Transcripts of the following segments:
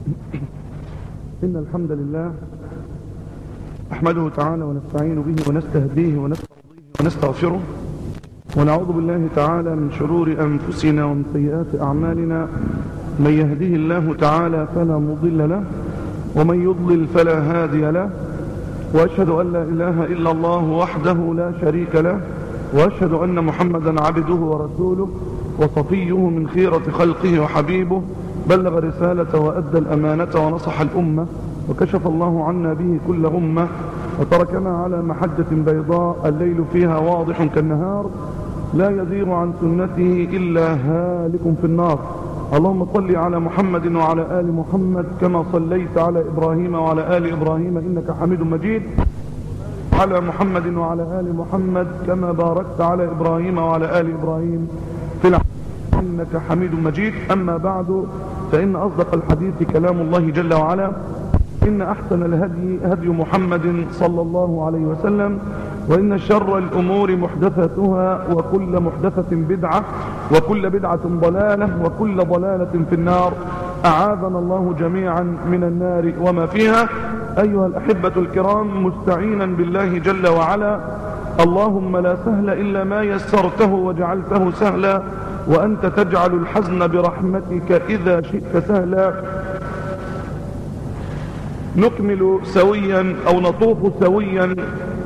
إن الحمد لله أحمده تعالى ونستعين به ونستهديه ونسترضيه ونستغفره ونعوذ بالله تعالى من شرور أنفسنا ومن سيئات أعمالنا من يهده الله تعالى فلا مضل له ومن يضلل فلا هادي له وأشهد أن لا إله إلا الله وحده لا شريك له وأشهد أن محمدا عبده ورسوله وصفيه من خيرة خلقه وحبيبه بلغ رسالة وأدى الأمانة ونصح الأمة وكشف الله عنا به كل أمة وتركنا على محجة بيضاء الليل فيها واضح كالنهار لا يزيغ عن سنته إلا هالك في النار اللهم صل على محمد وعلى آل محمد كما صليت على إبراهيم وعلى آل إبراهيم إنك حميد مجيد على محمد وعلى آل محمد كما باركت على إبراهيم وعلى آل إبراهيم في العالمين إنك حميد مجيد أما بعد فإن أصدق الحديث كلام الله جل وعلا إن أحسن الهدي هدي محمد صلى الله عليه وسلم وإن شر الأمور محدثاتها وكل محدثة بدعة وكل بدعة ضلالة وكل ضلالة في النار أعاذنا الله جميعا من النار وما فيها أيها الأحبة الكرام مستعينا بالله جل وعلا اللهم لا سهل إلا ما يسرته وجعلته سهلا وأنت تجعل الحزن برحمتك إذا شئت سهلا نكمل سويا أو نطوف سويا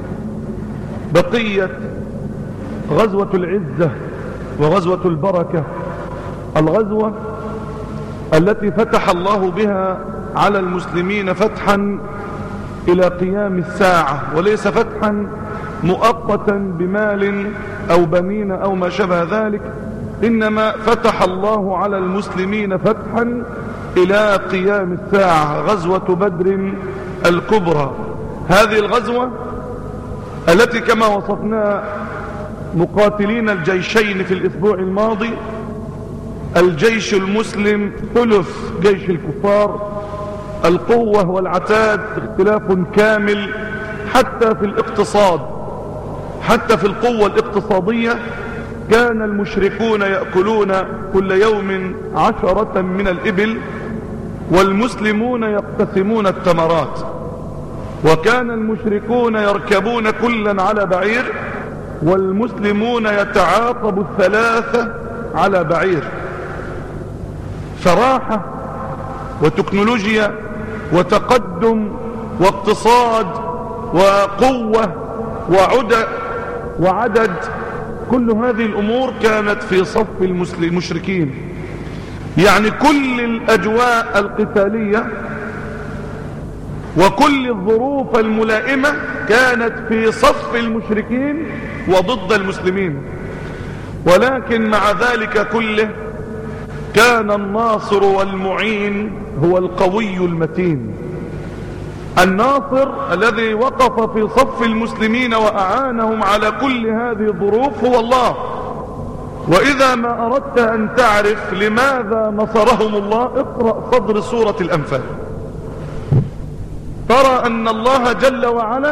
بقية غزوة العزة وغزوة البركة الغزوة التي فتح الله بها على المسلمين فتحا إلى قيام الساعة وليس فتحا مؤقتا بمال أو بنين أو ما شابه ذلك إنما فتح الله على المسلمين فتحا إلى قيام الساعة غزوة بدر الكبرى هذه الغزوة التي كما وصفنا مقاتلين الجيشين في الاسبوع الماضي الجيش المسلم ثلث جيش الكفار القوة والعتاد اختلاف كامل حتى في الاقتصاد حتى في القوة الاقتصادية كان المشركون يأكلون كل يوم عشرة من الإبل والمسلمون يقتسمون التمرات وكان المشركون يركبون كلا على بعير والمسلمون يتعاقب الثلاثة على بعير فراحة وتكنولوجيا وتقدم واقتصاد وقوة وعدد وعدد كل هذه الأمور كانت في صف المشركين يعني كل الأجواء القتالية وكل الظروف الملائمة كانت في صف المشركين وضد المسلمين ولكن مع ذلك كله كان الناصر والمعين هو القوي المتين الناصر الذي وقف في صف المسلمين وأعانهم على كل هذه الظروف هو الله وإذا ما أردت أن تعرف لماذا نصرهم الله اقرأ صدر سورة الأنفال ترى أن الله جل وعلا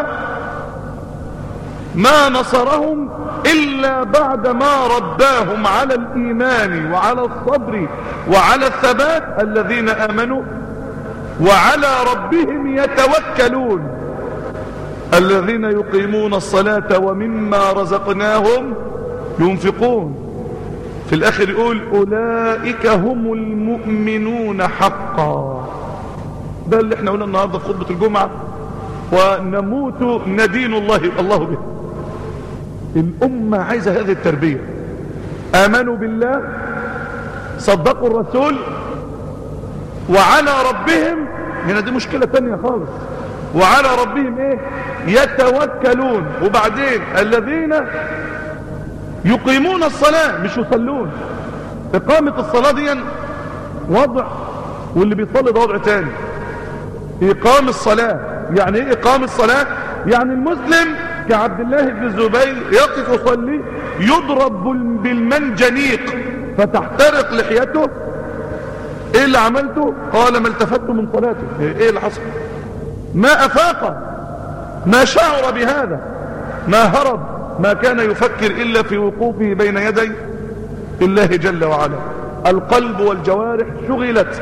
ما نصرهم إلا بعدما رباهم على الإيمان وعلى الصبر وعلى الثبات الذين آمنوا وعلى ربهم يتوكلون الذين يقيمون الصلاة ومما رزقناهم ينفقون في الآخر يقول أولئك هم المؤمنون حقا ده اللي احنا قلنا النهاردة في خطبة الجمعة ونموت ندين الله الله به الأمة عايزة هذه التربية آمنوا بالله صدقوا الرسول وعلى ربهم هنا دي مشكلة تانية خالص وعلى ربهم ايه يتوكلون وبعدين الذين يقيمون الصلاة مش يصلون اقامة الصلاة دي وضع واللي بيصلي ده وضع تاني اقام الصلاة يعني ايه اقام الصلاة يعني المسلم كعبد الله بن الزبير يقف يصلي يضرب بالمنجنيق فتحترق لحيته ايه اللي عملته قال ما التفت من صلاته ايه اللي حصل ما افاق ما شعر بهذا ما هرب ما كان يفكر الا في وقوفه بين يدي الله جل وعلا القلب والجوارح شغلت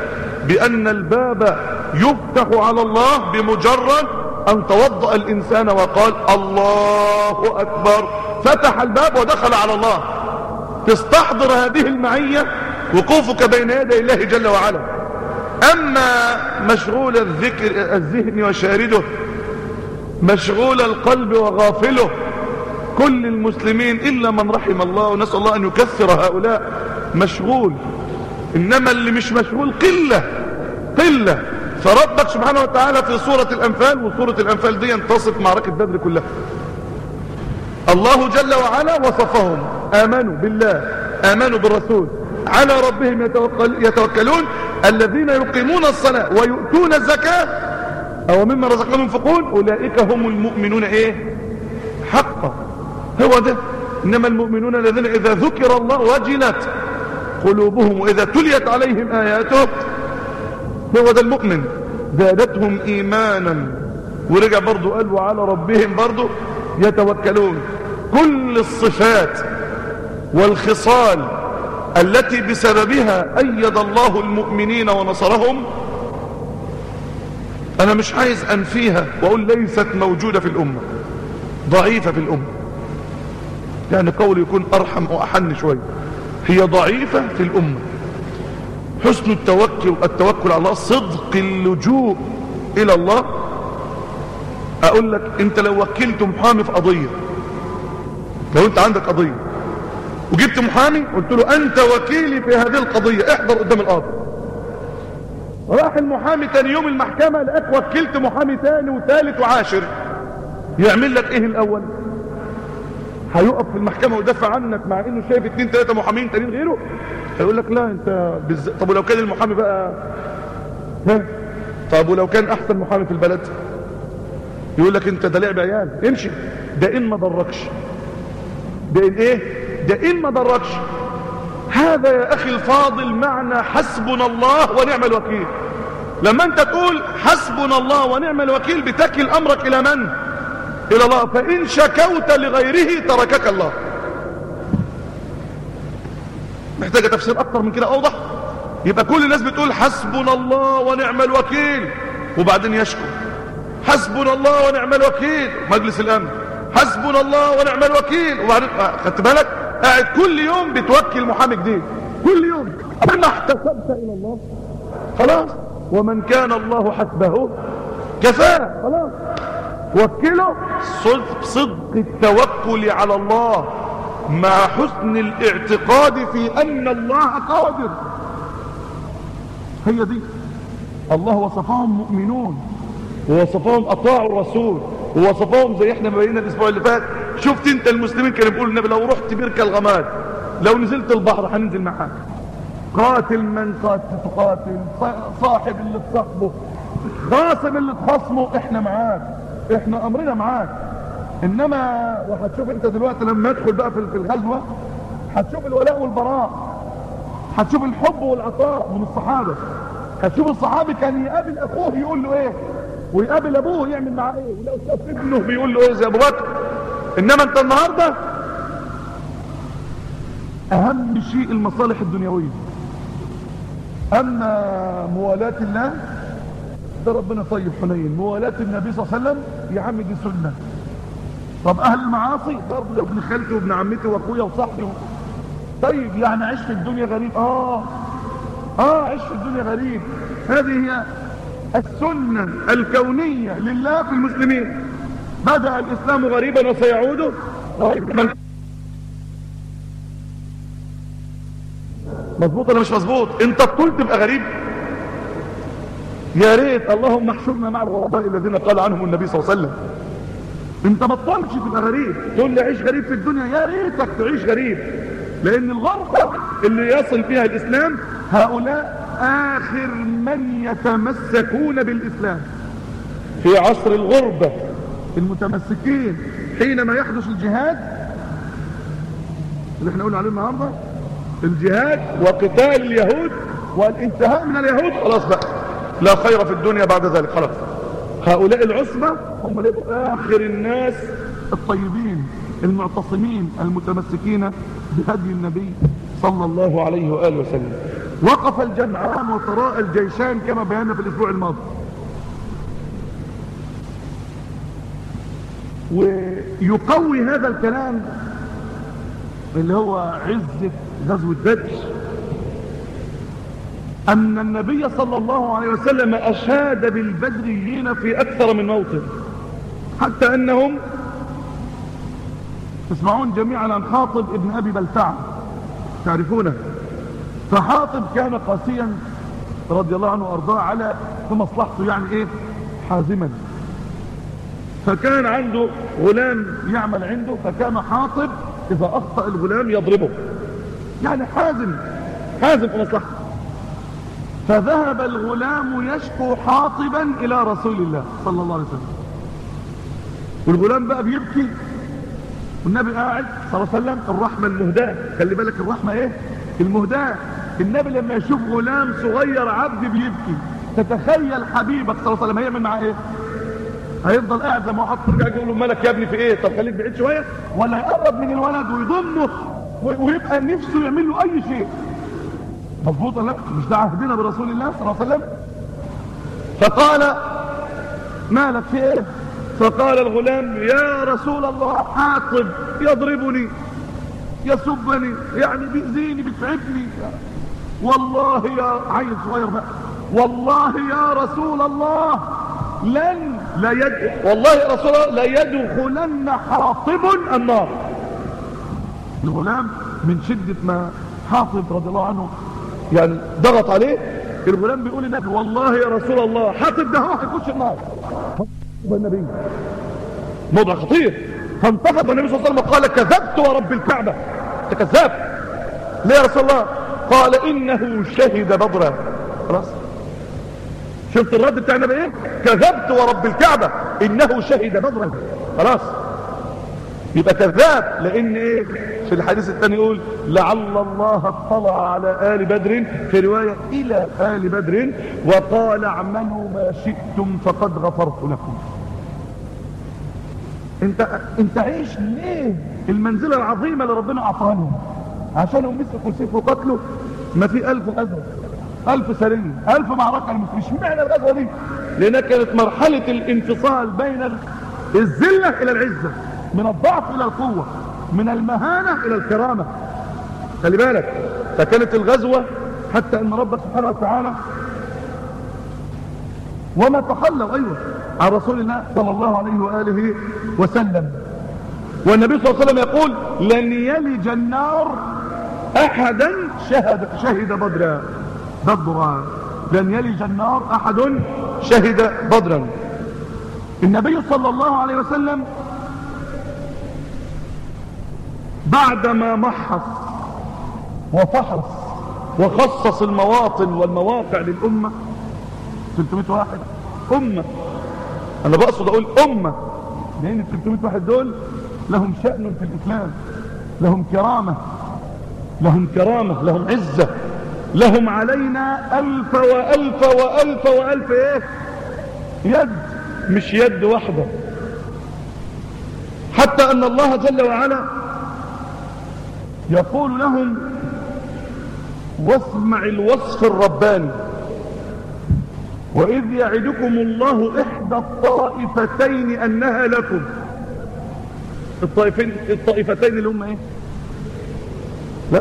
بأن الباب يفتح على الله بمجرد أن توضأ الإنسان وقال الله أكبر فتح الباب ودخل على الله تستحضر هذه المعية وقوفك بين يدي الله جل وعلا أما مشغول الذكر الذهن وشارده مشغول القلب وغافله كل المسلمين إلا من رحم الله ونسأل الله أن يكثر هؤلاء مشغول إنما اللي مش مشغول قلة قلة فربك سبحانه وتعالى في سورة الأنفال وسورة الأنفال دي تصف معركة بدر كلها الله جل وعلا وصفهم آمنوا بالله آمنوا بالرسول على ربهم يتوكل يتوكلون الذين يقيمون الصلاة ويؤتون الزكاة أو مما رزقهم ينفقون أولئك هم المؤمنون إيه حقا هو ده إنما المؤمنون الذين إذا ذكر الله وجلت قلوبهم وإذا تليت عليهم آياته هو ده المؤمن زادتهم إيمانا ورجع برضو قال وعلى ربهم برضو يتوكلون كل الصفات والخصال التي بسببها أيد الله المؤمنين ونصرهم أنا مش عايز أنفيها وأقول ليست موجودة في الأمة ضعيفة في الأمة يعني قول يكون أرحم وأحن شوية هي ضعيفة في الأمة حسن التوكل التوكل على الله صدق اللجوء إلى الله أقول لك أنت لو وكلت محامي في قضية لو أنت عندك قضية وجبت محامي قلت له أنت وكيلي في هذه القضية احضر قدام القاضي راح المحامي تاني يوم المحكمة لقاك وكلت محامي تاني وثالث وعاشر يعمل لك ايه الاول هيقف في المحكمة ويدافع عنك مع انه شايف اتنين تلاتة محامين تانيين غيره هيقول لك لا انت بز... طب ولو كان المحامي بقى ها طب ولو كان احسن محامي في البلد يقول لك انت ده لعب عيال امشي ده ان ما ضركش ده ان ايه ده ان ما ضركش هذا يا اخي الفاضل معنى حسبنا الله ونعم الوكيل لما انت تقول حسبنا الله ونعم الوكيل بتكل امرك الى من الى الله فان شكوت لغيره تركك الله محتاجة تفسير اكتر من كده اوضح يبقى كل الناس بتقول حسبنا الله ونعم الوكيل وبعدين يشكو حسبنا الله ونعم الوكيل مجلس الامن حسبنا الله ونعم الوكيل وبعدين خدت بالك قاعد كل يوم بتوكل محامي جديد كل يوم ما احتسبت الى الله خلاص ومن كان الله حسبه كفاه خلاص وكله صدق, صدق التوكل على الله مع حسن الاعتقاد في ان الله قادر هي دي الله وصفهم مؤمنون ووصفهم اطاعوا الرسول ووصفهم زي احنا ما بينا الاسبوع اللي فات شفت انت المسلمين كانوا بيقولوا النبي لو رحت بركة الغماد لو نزلت البحر هننزل معاك قاتل من قاتل تقاتل صاحب اللي تصاحبه خاصم اللي تخاصمه احنا معاك احنا امرنا معاك انما وهتشوف انت دلوقتي لما ادخل بقى في الغزوة هتشوف الولاء والبراء هتشوف الحب والعطاء من الصحابة هتشوف الصحابي كان يقابل اخوه يقول له ايه ويقابل ابوه يعمل معاه ايه ولو شاف ابنه بيقول له ايه زي ابو بكر انما انت النهاردة اهم شيء المصالح الدنيوية اما موالاه الله ده ربنا طيب حنين موالاه النبي صلى الله عليه وسلم يا عم دي سنة طب اهل المعاصي برضه ابن خالتي وابن عمتي واخويا وصاحبي طيب يعني عيش في الدنيا غريب اه اه عيش في الدنيا غريب هذه هي السنة الكونية لله في المسلمين بدأ الإسلام غريبا وسيعود غريبا مظبوط ولا مش مظبوط انت الطول تبقى غريب يا ريت اللهم احشرنا مع الغرباء الذين قال عنهم النبي صلى الله عليه وسلم انت ما تطولش تبقى غريب تقول لي عيش غريب في الدنيا يا ريتك تعيش غريب لان الغربة اللي يصل فيها الاسلام هؤلاء اخر من يتمسكون بالاسلام في عصر الغربة المتمسكين حينما يحدث الجهاد اللي احنا قلنا عليه النهاردة الجهاد وقتال اليهود والانتهاء من اليهود خلاص بقى لا خير في الدنيا بعد ذلك خلاص هؤلاء العصبة هم اخر الناس الطيبين المعتصمين المتمسكين بهدي النبي صلى الله عليه وآله وسلم وقف الجمعان وتراءى الجيشان كما بينا في الاسبوع الماضي ويقوي هذا الكلام اللي هو عزة غزوة بدر أن النبي صلى الله عليه وسلم أشاد بالبدريين في أكثر من موطن حتى أنهم تسمعون جميعا عن حاطب ابن أبي بلتع تعرفونه فحاطب كان قاسيا رضي الله عنه وأرضاه على في مصلحته يعني إيه حازما فكان عنده غلام يعمل عنده فكان حاطب إذا أخطأ الغلام يضربه يعني حازم حازم في مصلحته فذهب الغلام يشكو حاطبا إلى رسول الله صلى الله عليه وسلم والغلام بقى بيبكي والنبي قاعد صلى الله عليه وسلم الرحمة المهداة خلي بالك الرحمة ايه المهداة النبي لما يشوف غلام صغير عبد بيبكي تتخيل حبيبك صلى الله عليه وسلم هيعمل معاه ايه هيفضل قاعد زي ما واحد ترجع يقول له مالك يا ابني في ايه طب خليك بعيد شويه ولا يقرب من الولد ويضمه ويبقى نفسه يعمل له اي شيء مظبوط لا مش ده عهدنا برسول الله صلى الله عليه وسلم فقال مالك في ايه فقال الغلام يا رسول الله حاطب يضربني يسبني يعني بيأذيني بيتعبني والله يا عيل صغير بقى والله يا رسول الله لن لا يد والله يا رسول الله لا يدخلن حاطب النار الغلام من شدة ما حاطب رضي الله عنه يعني ضغط عليه الغلام بيقول للنبي والله يا رسول الله حاطب ده هو هيخش النار النبي موضع خطير فانتفض النبي صلى الله عليه وسلم وقال كذبت ورب الكعبة انت كذاب ليه يا رسول الله قال انه شهد بدرا خلاص شفت الرد بتاع النبي ايه كذبت ورب الكعبة انه شهد بدرا خلاص يبقى كذاب لان ايه في الحديث الثاني يقول لعل الله اطلع على آل بدر في رواية الى آل بدر وقال اعملوا ما شئتم فقد غفرت لكم انت انت عيش ليه المنزلة العظيمة اللي ربنا اعطاها لهم عشانهم مسكوا السيف وقتلوا ما في الف غزوة الف سرية الف معركة المسلمين اشمعنى الغزوة دي لانها كانت مرحلة الانفصال بين الذلة الى العزة من الضعف الى القوة من المهانة الى الكرامة خلي بالك فكانت الغزوة حتى ان ربك سبحانه وتعالى وما تخلوا ايوه عن رسول الله صلى الله عليه وآله وسلم والنبي صلى الله عليه وسلم يقول لن يلج النار احدا شهد, شهد بدرا بدرا لن يلج النار احد شهد بدرا النبي صلى الله عليه وسلم بعدما محص وفحص وخصص المواطن والمواقع للأمة 300 واحد أمة أنا بقصد أقول أمة لأن ال 300 واحد دول لهم شأن في الإسلام لهم كرامة لهم كرامة لهم عزة لهم علينا ألف وألف وألف وألف إيه يد مش يد واحدة حتى أن الله جل وعلا يقول لهم واسمع الوصف الرباني وإذ يعدكم الله إحدى الطائفتين أنها لكم الطائفين الطائفتين اللي هم إيه لا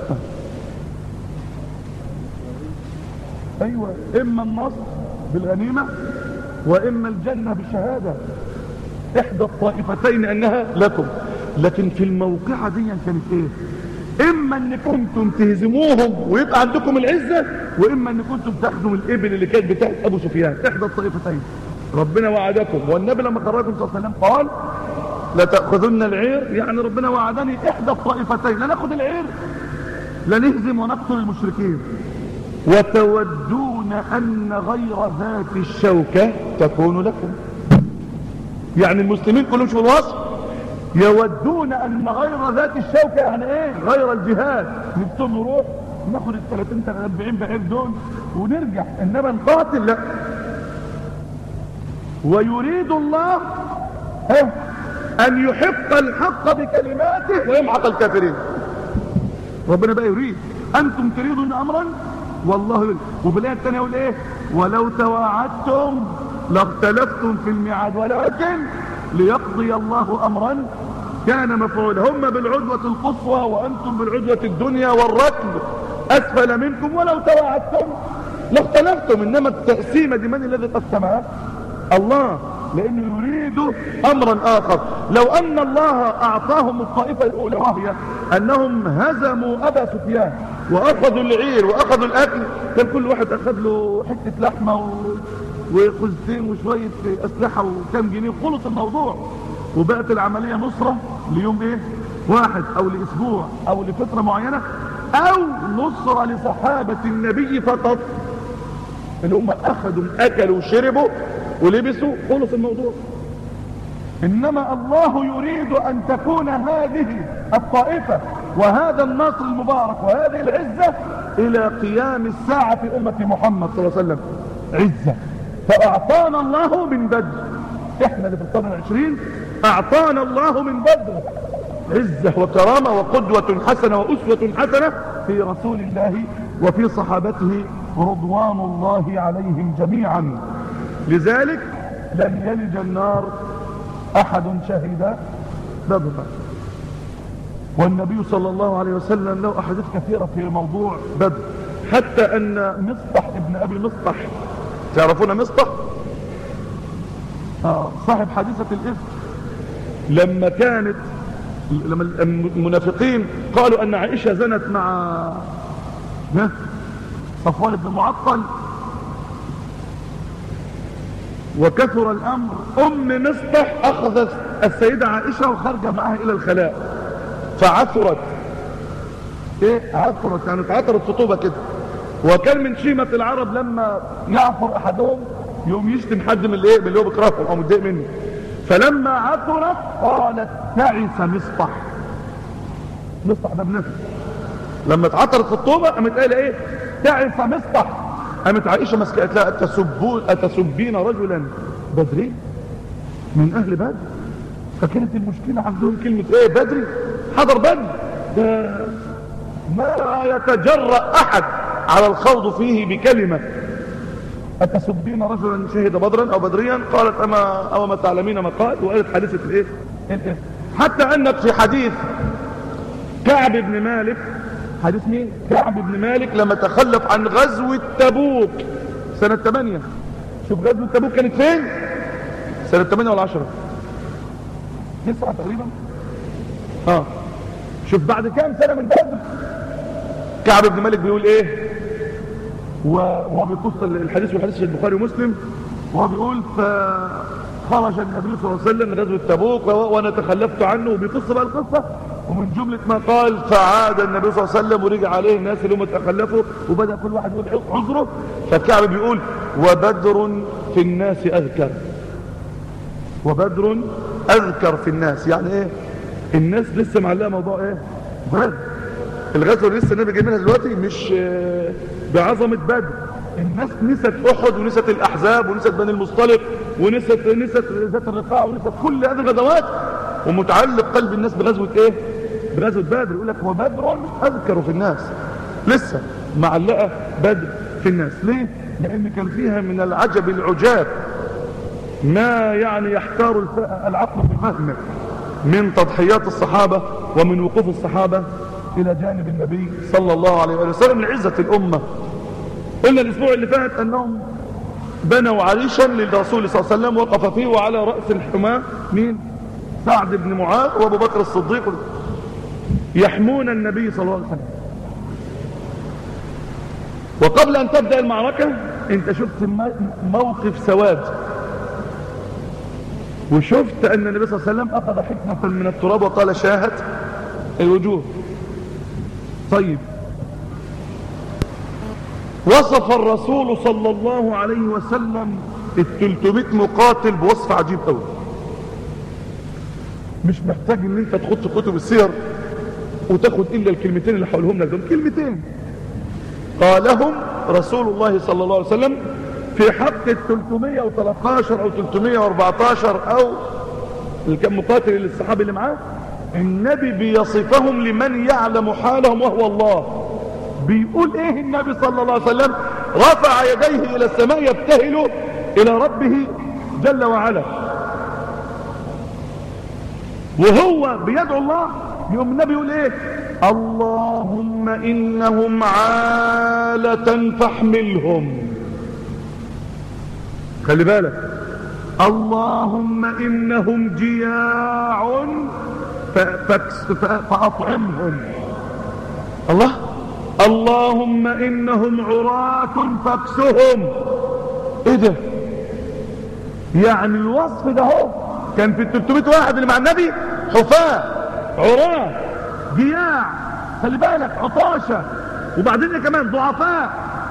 أيوة إما النصر بالغنيمة وإما الجنة بالشهادة إحدى الطائفتين أنها لكم لكن في الموقعة دي كانت إيه اما ان كنتم تهزموهم ويبقى عندكم العزة واما ان كنتم تاخدوا الابل اللي كانت بتاعت ابو سفيان احدى الطائفتين ربنا وعدكم والنبي لما خرجكم صلى الله عليه وسلم قال لا تأخذن العير يعني ربنا وعدني احدى الطائفتين لا ناخد العير لا نهزم ونقتل المشركين وتودون ان غير ذات الشوكة تكون لكم يعني المسلمين كلهم شوفوا الوصف يودون ان غير ذات الشوكة يعني ايه غير الجهاد نبتم نروح ناخد ال 30 40 بعير دول ونرجع انما نقاتل لا ويريد الله ها ان يحق الحق بكلماته ويمحق الكافرين ربنا بقى يريد انتم تريدون امرا والله يقول وفي الايه الثانيه يقول ايه ولو تواعدتم لاختلفتم في الميعاد ولكن ليقضي الله امرا كان مفعولا هم بالعدوة القصوى وانتم بالعدوة الدنيا والركب اسفل منكم ولو تواعدتم لاختلفتم انما التقسيمة دي من الذي قسمها الله لانه يريد امرا اخر لو ان الله اعطاهم الطائفة الاولى وهي انهم هزموا ابا سفيان واخذوا العير واخذوا الاكل كان كل واحد اخذ له حتة لحمة و... وخزتين وشوية اسلحة وكام جنيه خلص الموضوع وبقت العملية نصرة ليوم ايه واحد او لاسبوع او لفترة معينة او نصرة لصحابة النبي فقط اللي هم اخذوا اكلوا وشربوا ولبسوا خلص الموضوع انما الله يريد ان تكون هذه الطائفة وهذا النصر المبارك وهذه العزة الى قيام الساعة في امة محمد صلى الله عليه وسلم عزة فاعطانا الله من بدر احنا اللي في القرن العشرين اعطانا الله من بدر عزة وكرامة وقدوة حسنة واسوة حسنة في رسول الله وفي صحابته رضوان الله عليهم جميعا لذلك لم يلج النار احد شهد بدرا والنبي صلى الله عليه وسلم له احاديث كثيرة في موضوع بدر حتى ان مصطح ابن ابي مصطح تعرفون مصطح آه صاحب حادثة الإفك لما كانت لما المنافقين قالوا أن عائشة زنت مع صفوان بن معطل وكثر الأمر أم مصطح أخذت السيدة عائشة وخرج معها إلى الخلاء فعثرت ايه عثرت يعني اتعثرت خطوبة كده وكان من شيمة العرب لما يعثر أحدهم يوم يشتم حد من الايه من اللي هو بيكرهه او متضايق منه فلما عثرت قالت تعس مصطح مصطح ده بنفسه لما اتعثرت في الطوبه قامت قايله ايه تعس مصطح قامت عائشه مسكت قالت لها اتسبون اتسبين رجلا بدري من اهل بدر فكانت المشكله عندهم كلمه ايه بدري حضر بدر ده ما يتجرأ احد على الخوض فيه بكلمه أتسبين رجلا شهد بدرا أو بدريا قالت أما أو ما تعلمين ما قال وقالت حادثة الإيه الإيه حتى أنك في حديث كعب بن مالك حديث مين كعب بن مالك لما تخلف عن غزوة تبوك سنة 8 شوف غزوة تبوك كانت فين سنة 8 ولا 10 9 تقريبا اه شوف بعد كام سنة من بدر كعب بن مالك بيقول ايه وهو بيقص الحديث والحديث في البخاري ومسلم وهو بيقول فخرج النبي صلى الله عليه وسلم من غزوه تبوك وانا تخلفت عنه وبيقص بقى القصه ومن جمله ما قال فعاد النبي صلى الله عليه وسلم ورجع عليه الناس اللي هم تخلفوا وبدا كل واحد يقول عذره فالكعب بيقول وبدر في الناس اذكر وبدر اذكر في الناس يعني ايه الناس لسه معلقه موضوع ايه بدر الغزوه اللي لسه النبي جاي منها دلوقتي مش بعظمه بدر الناس نست احد ونست الاحزاب ونست بني المصطلق ونست نست ذات الرقاع ونست كل هذه الغزوات ومتعلق قلب الناس بغزوه ايه بغزوه بدر يقول لك وبدر اذكر في الناس لسه معلقه بدر في الناس ليه لان كان فيها من العجب العجاب ما يعني يحتار العقل بفهمه من تضحيات الصحابة ومن وقوف الصحابة الى جانب النبي صلى الله عليه وسلم لعزة الامة قلنا الاسبوع اللي فات انهم بنوا عريشا للرسول صلى الله عليه وسلم وقف فيه وعلى رأس الحماة مين سعد بن معاذ وابو بكر الصديق يحمون النبي صلى الله عليه وسلم وقبل ان تبدأ المعركة انت شفت موقف سواد وشفت ان النبي صلى الله عليه وسلم اخذ حكمة من التراب وقال شاهد الوجوه طيب وصف الرسول صلى الله عليه وسلم التلتمية مقاتل بوصف عجيب قوي مش محتاج ان انت تخد في كتب السير وتاخد الا الكلمتين اللي هقولهم لك دول كلمتين قالهم رسول الله صلى الله عليه وسلم في حق ال 313 او 314 او الكم مقاتل الصحابي اللي معاه النبي بيصفهم لمن يعلم حالهم وهو الله بيقول ايه النبي صلى الله عليه وسلم رفع يديه الى السماء يبتهل الى ربه جل وعلا وهو بيدعو الله يوم النبي يقول ايه اللهم انهم عالة فاحملهم خلي بالك اللهم انهم جياع فاطعمهم الله اللهم انهم عراة فاكسهم ايه ده يعني الوصف ده هو كان في 300 واحد اللي مع النبي حفاة عراة جياع خلي بالك عطاشة وبعدين كمان ضعفاء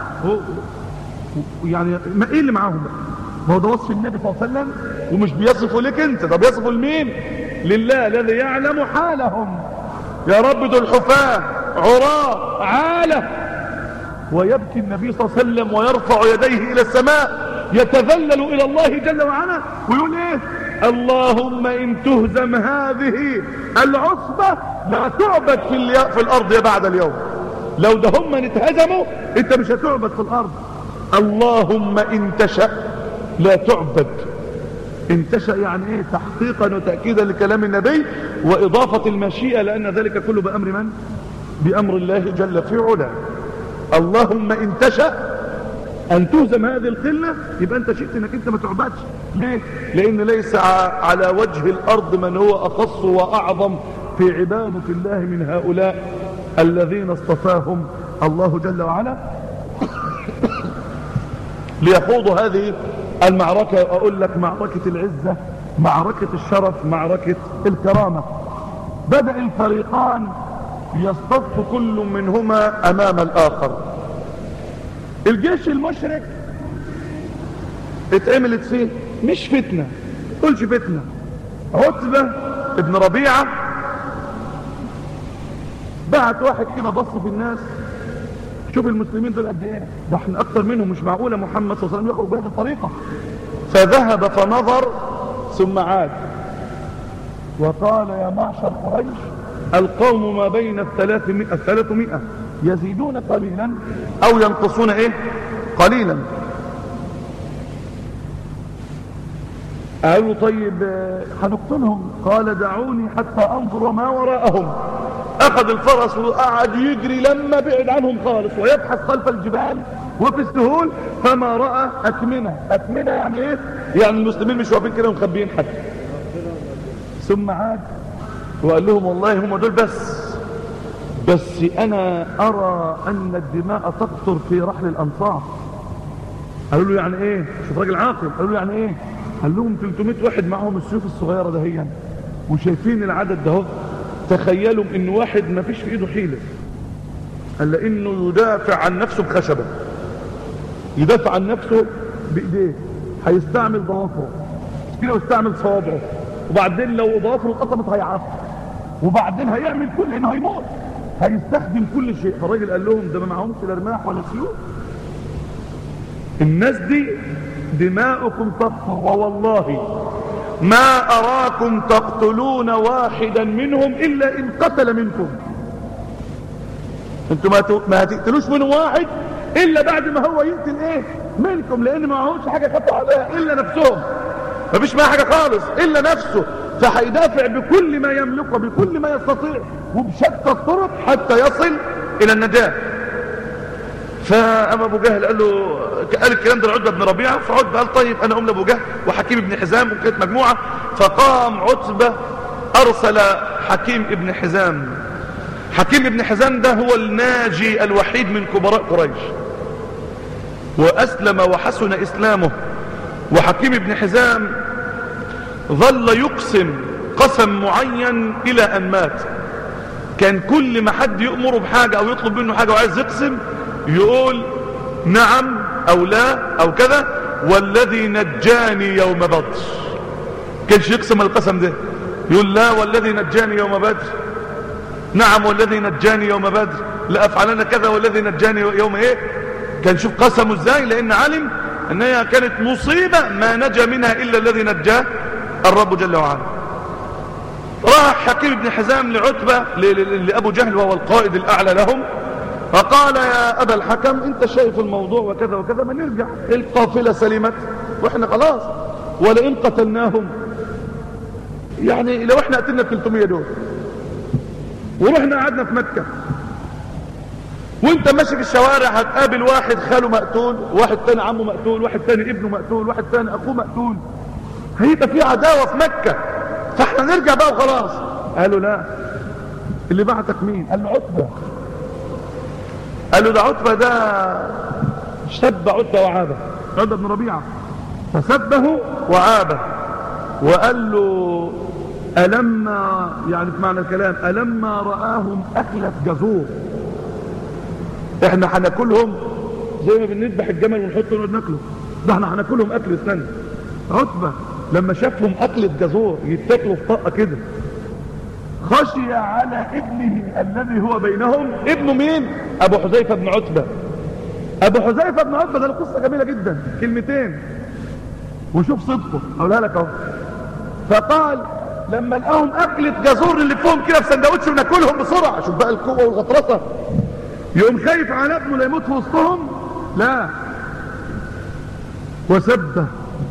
يعني ما ايه اللي معاهم بقى ما هو ده وصف النبي صلى الله عليه وسلم ومش بيصفه لك انت ده بيصفه لمين لله الذي يعلم حالهم يا رب دول حفاة عراة عالة ويبكي النبي صلى الله عليه وسلم ويرفع يديه الى السماء يتذلل الى الله جل وعلا ويقول ايه اللهم ان تهزم هذه العصبة لا تعبد في, في الارض بعد اليوم لو ده هم اتهزموا انت مش هتعبد في الارض اللهم ان تشأ لا تعبد ان تشأ يعني ايه تحقيقا وتأكيدا لكلام النبي واضافة المشيئة لان ذلك كله بامر من بامر الله جل في علا اللهم ان تشأ ان تهزم هذه القلة يبقى انت شئت انك انت ما تعبدش ليه لان ليس على وجه الارض من هو اخص واعظم في عبادة الله من هؤلاء الذين اصطفاهم الله جل وعلا ليخوضوا هذه المعركة اقول لك معركة العزة معركة الشرف معركة الكرامة بدأ الفريقان يصطف كل منهما امام الاخر الجيش المشرك اتعملت فيه مش فتنة قولش فتنة عتبة ابن ربيعة بعت واحد كده بص في الناس شوف المسلمين دول قد ايه ده احنا اكتر منهم مش معقولة محمد صلى الله عليه وسلم يخرج بهذه الطريقة فذهب فنظر ثم عاد وقال يا معشر قريش القوم ما بين الثلاثمائة, الثلاثمائة يزيدون قليلا او ينقصون ايه قليلا قالوا طيب هنقتلهم قال دعوني حتى انظر ما وراءهم اخذ الفرس وقعد يجري لما بعد عنهم خالص ويبحث خلف الجبال وفي السهول فما رأى اكمنة اكمنة يعني ايه يعني المسلمين مش واقفين كده مخبيين حتى ثم عاد وقال لهم والله هم دول بس بس انا ارى ان الدماء تقطر في رحل الانصار قالوا له يعني ايه شوف راجل عاقل قالوا له يعني ايه قال لهم 300 واحد معهم السيوف الصغيره دهيا وشايفين العدد ده تخيلوا ان واحد ما فيش في ايده حيله قال لانه يدافع عن نفسه بخشبه يدافع عن نفسه بايديه هيستعمل ضوافره كده ويستعمل صوابعه وبعدين لو ضوافره اتقطمت هيعصر وبعدين هيعمل كل انه هيموت هيستخدم كل شيء فالراجل قال لهم ده ما معهمش لا رماح ولا سيوف الناس دي دماؤكم تطهر ووالله ما اراكم تقتلون واحدا منهم الا ان قتل منكم انتوا ما, ما هتقتلوش منهم واحد الا بعد ما هو يقتل ايه منكم لان ما معهمش حاجه خطوا عليها الا نفسهم مفيش معاه حاجه خالص الا نفسه فهيدافع بكل ما يملكه بكل ما يستطيع وبشتى الطرق حتى يصل الى النجاة فاما ابو جهل قال له قال الكلام ده لعتبه بن ربيعه فعتبه قال طيب انا ام لابو جهل وحكيم بن حزام وكانت مجموعه فقام عتبه ارسل حكيم ابن حزام حكيم ابن حزام ده هو الناجي الوحيد من كبراء قريش واسلم وحسن اسلامه وحكيم ابن حزام ظل يقسم قسم معين الى ان مات كان كل ما حد يأمره بحاجة او يطلب منه حاجة وعايز يقسم يقول نعم او لا او كذا والذي نجاني يوم بدر كانش يقسم القسم ده يقول لا والذي نجاني يوم بدر نعم والذي نجاني يوم بدر لأفعلن كذا والذي نجاني يوم ايه كان شوف قسمه ازاي لان علم انها كانت مصيبة ما نجا منها الا الذي نجاه الرب جل وعلا راح حكيم بن حزام لعتبة لأبو جهل وهو القائد الأعلى لهم فقال يا ابا الحكم انت شايف الموضوع وكذا وكذا ما نرجع القافلة سلمت واحنا خلاص ولئن قتلناهم يعني لو احنا قتلنا 300 دول ورحنا قعدنا في مكة وانت ماشي في الشوارع هتقابل واحد خاله مقتول واحد تاني عمه مقتول واحد تاني ابنه مقتول واحد تاني اخوه مقتول هيبقى في عداوة في مكة فاحنا نرجع بقى وخلاص قالوا لا اللي بعتك مين قال له عتبة قال له ده عتبة ده شب عتبة وعابة عتبة بن ربيعة فسبه وعابه وقال له ألما يعني في معنى الكلام ألما رآهم أكلة جزور احنا هناكلهم زي ما بنذبح الجمل ونحطه ونقعد ناكله ده احنا هناكلهم اكل استنى عتبة لما شافهم اكلة جزور يتاكلوا في طاقة كده خشي على ابنه الذي هو بينهم ابنه مين ابو حذيفة بن عتبة ابو حذيفة بن عتبة ده القصة جميلة جدا كلمتين وشوف صدقه اقولها لك اهو فقال لما لقاهم اكلة جزور اللي فيهم كده في سندوتش وناكلهم بسرعة شوف بقى القوة والغطرسة يقوم خايف على ابنه لا يموت في وسطهم لا وسبه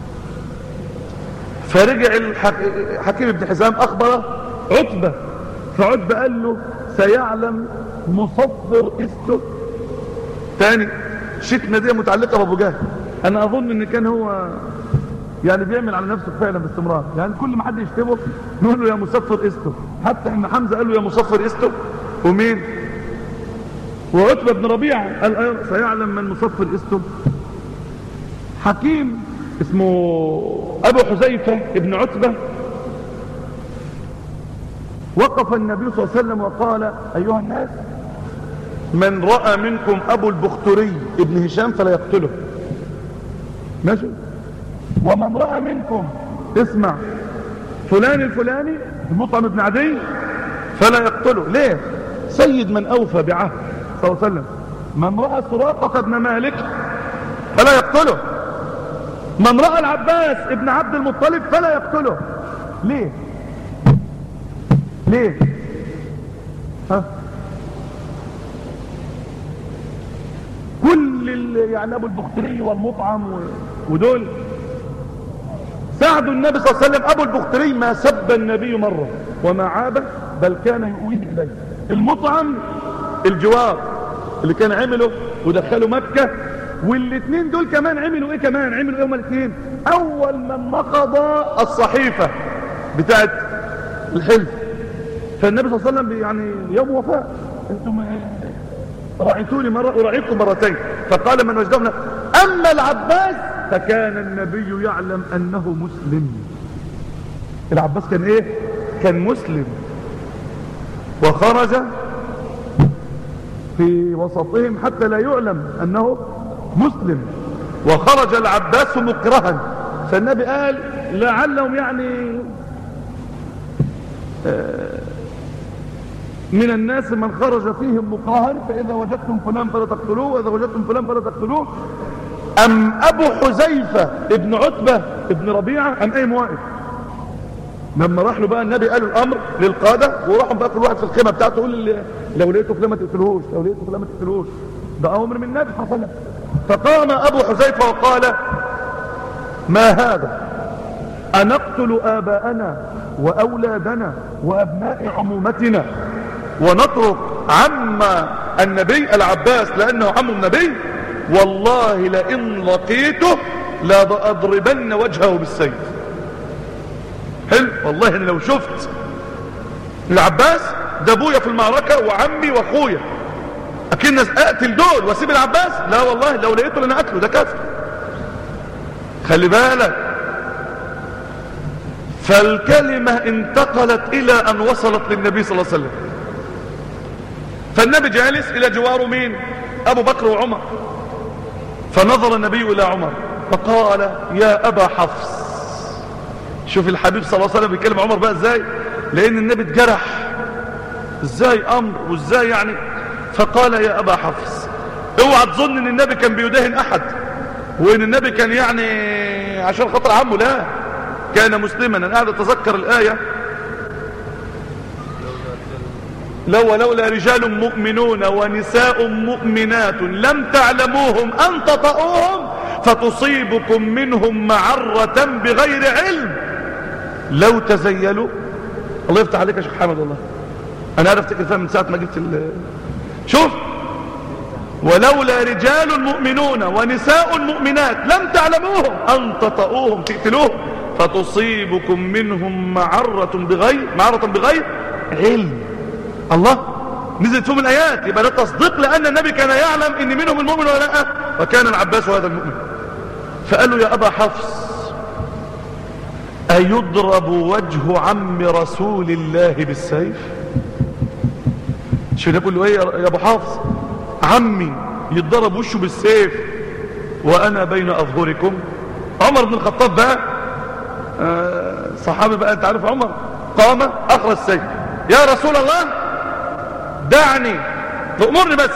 فرجع الحكيم بن حزام اخبره عتبة فعتبة قال له سيعلم مصدر استه تاني شتمة دي متعلقة بابو جهل انا اظن ان كان هو يعني بيعمل على نفسه فعلا باستمرار يعني كل ما حد يشتمه نقول له يا مصفر استه حتى ان حمزة قال له يا مصفر استه ومين وعتبة بن ربيعة قال سيعلم من مصفر استه حكيم اسمه ابو حذيفة ابن عتبة وقف النبي صلى الله عليه وسلم وقال ايها الناس من رأى منكم ابو البختري ابن هشام فلا يقتله ماشي ومن رأى منكم اسمع فلان الفلاني المطعم ابن عدي فلا يقتله ليه سيد من اوفى بعهد صلى الله عليه وسلم من رأى سراقة ابن مالك فلا يقتله من رأى العباس ابن عبد المطلب فلا يقتله ليه ليه ها كل يعني ابو البختري والمطعم ودول ساعدوا النبي صلى الله عليه وسلم ابو البختري ما سب النبي مرة وما عابه بل كان يؤويه اليه المطعم الجوار اللي كان عمله ودخلوا مكة والاثنين دول كمان عملوا ايه كمان عملوا ايه هما الاثنين اول من نقض الصحيفة بتاعت الحلف فالنبي صلى الله عليه وسلم يعني يوم وفاة انتم رأيتوني مرة ورأيتكم مرتين فقال من وجدهم اما العباس فكان النبي يعلم انه مسلم العباس كان ايه كان مسلم وخرج في وسطهم حتى لا يعلم انه مسلم وخرج العباس مكرها فالنبي قال لعلهم يعني من الناس من خرج فيهم مكرها فإذا وجدتم فلان فلا تقتلوه وإذا وجدتم فلان فلا تقتلوه أم أبو حذيفة ابن عتبة ابن ربيعة أم أي واقف لما راح له بقى النبي قال الامر للقادة وراحوا بقى كل واحد في الخيمة بتاعته يقول لو لقيته فلان ما تقتلوش لو لقيته فلان ما تقتلوش ده امر من النبي صلى الله عليه وسلم فقام ابو حذيفة وقال ما هذا انقتل اباءنا واولادنا وابناء عمومتنا ونترك عم النبي العباس لانه عم النبي والله لئن لقيته لأضربن وجهه بالسيف حلو والله انا لو شفت العباس ده ابويا في المعركة وعمي واخويا اكن اقتل دول واسيب العباس لا والله لو لقيته لنا اقتله ده كافر خلي بالك فالكلمة انتقلت الى ان وصلت للنبي صلى الله عليه وسلم فالنبي جالس الى جواره مين ابو بكر وعمر فنظر النبي الى عمر فقال يا ابا حفص شوف الحبيب صلى الله عليه وسلم بيكلم عمر بقى ازاي لان النبي اتجرح ازاي امر وازاي يعني فقال يا ابا حفص اوعى تظن ان النبي كان بيداهن احد وان النبي كان يعني عشان خاطر عمه لا كان مسلما انا قاعد اتذكر الايه لو ولولا رجال مؤمنون ونساء مؤمنات لم تعلموهم أن تطؤوهم فتصيبكم منهم معرة بغير علم لو تزيلوا الله يفتح عليك يا شيخ حمد الله انا عرفت كده من ساعه ما جبت ال شوف ولولا رجال مؤمنون ونساء مؤمنات لم تعلموهم ان تطؤوهم تقتلوهم فتصيبكم منهم معرة بغير معرة بغير علم الله نزلت فيهم الايات يبقى ده تصديق لان النبي كان يعلم ان منهم المؤمن ولا لا وكان العباس هذا المؤمن فقال له يا ابا حفص أيضرب وجه عم رسول الله بالسيف شو نقول له ايه يا ابو حافظ عمي يتضرب وشه بالسيف وانا بين اظهركم عمر بن الخطاب بقى آه صحابي بقى انت عارف عمر قام اخرج السيف يا رسول الله دعني تأمرني بس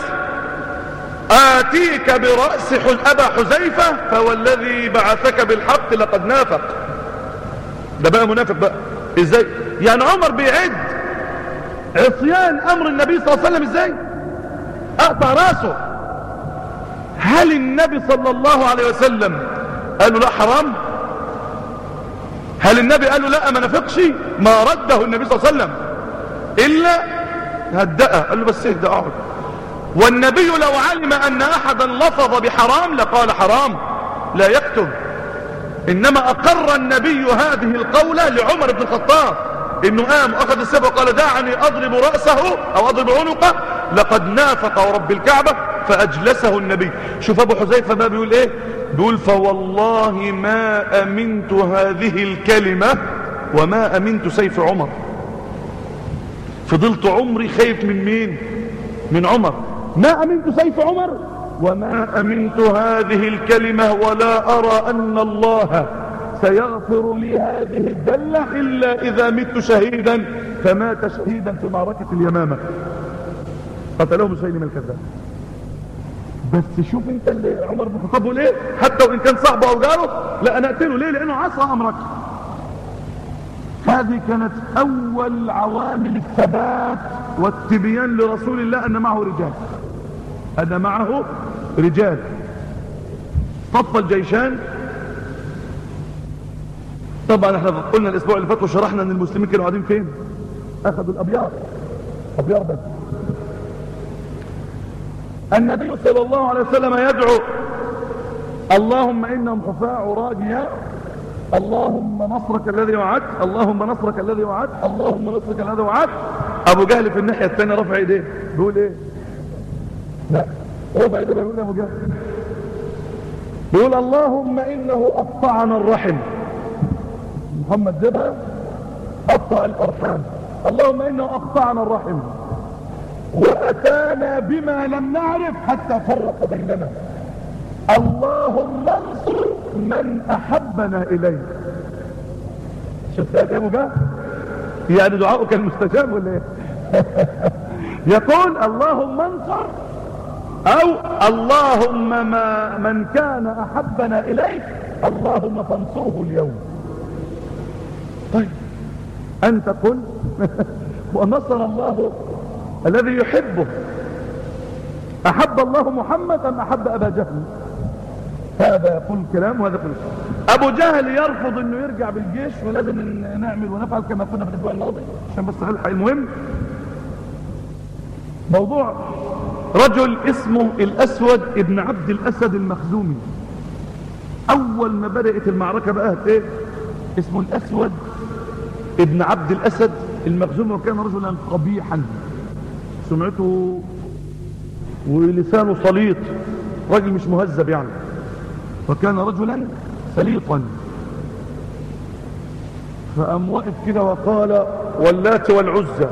آتيك برأس أبا حذيفة فوالذي بعثك بالحق لقد نافق ده بقى منافق بقى ازاي يعني عمر بيعد عصيان امر النبي صلى الله عليه وسلم ازاي اقطع راسه هل النبي صلى الله عليه وسلم قال له لا حرام هل النبي قال له لا ما نفقش ما رده النبي صلى الله عليه وسلم الا هدأه قال له بس اهدأ اقعد والنبي لو علم ان احدا لفظ بحرام لقال حرام لا يكتب انما اقر النبي هذه القولة لعمر بن الخطاب انه قام اخذ السيف وقال دعني اضرب رأسه او اضرب عنقه لقد نافق ورب الكعبة فاجلسه النبي شوف ابو حذيفة ما بيقول ايه بيقول فوالله ما امنت هذه الكلمة وما امنت سيف عمر فضلت عمري خايف من مين من عمر ما امنت سيف عمر وما أمنت هذه الكلمة ولا أرى أن الله سيغفر لي هذه الدلة إلا إذا مت شهيدا فمات شهيدا في معركة اليمامة قتله مسيلم الكذاب بس شوف انت اللي عمر بن الخطاب ليه حتى وان كان صاحبه او جاره لا انا اقتله ليه لانه عصى امرك هذه كانت اول عوامل الثبات والتبيان لرسول الله ان معه رجال أن معه رجال صف الجيشان طبعا احنا قلنا الاسبوع اللي فات وشرحنا ان المسلمين كانوا قاعدين فين اخذوا الابيار ابيار بس النبي صلى الله عليه وسلم يدعو اللهم انهم حفاة عراجيا اللهم نصرك الذي وعدت اللهم نصرك الذي وعدت اللهم نصرك الذي وعدت ابو جهل في الناحيه الثانيه رفع ايديه بيقول ايه لا ربع ده بيقول ابو جهل بيقول اللهم انه قطعنا الرحم محمد زبها قطع الارحام اللهم انه اقطعنا الرحم واتانا بما لم نعرف حتى فرق بيننا اللهم انصر من احبنا اليك شفت يا ابو جهل يعني دعاؤه كان مستجاب ولا ايه يقول اللهم انصر او اللهم ما من كان احبنا اليك اللهم فانصره اليوم طيب انت قل ونصر الله الذي يحبه احب الله محمد ام احب ابا جهل هذا يقول كلام وهذا يقول ابو جهل يرفض انه يرجع بالجيش ولازم نعمل ونفعل كما كنا في الاسبوع الماضي عشان بس الحق المهم موضوع رجل اسمه الأسود ابن عبد الأسد المخزومي أول ما بدأت المعركة بقى ايه اسمه الأسود ابن عبد الأسد المخزومي وكان رجلا قبيحا سمعته ولسانه سليط راجل مش مهذب يعني وكان رجلا سليطا فقام واقف كده وقال واللات والعزى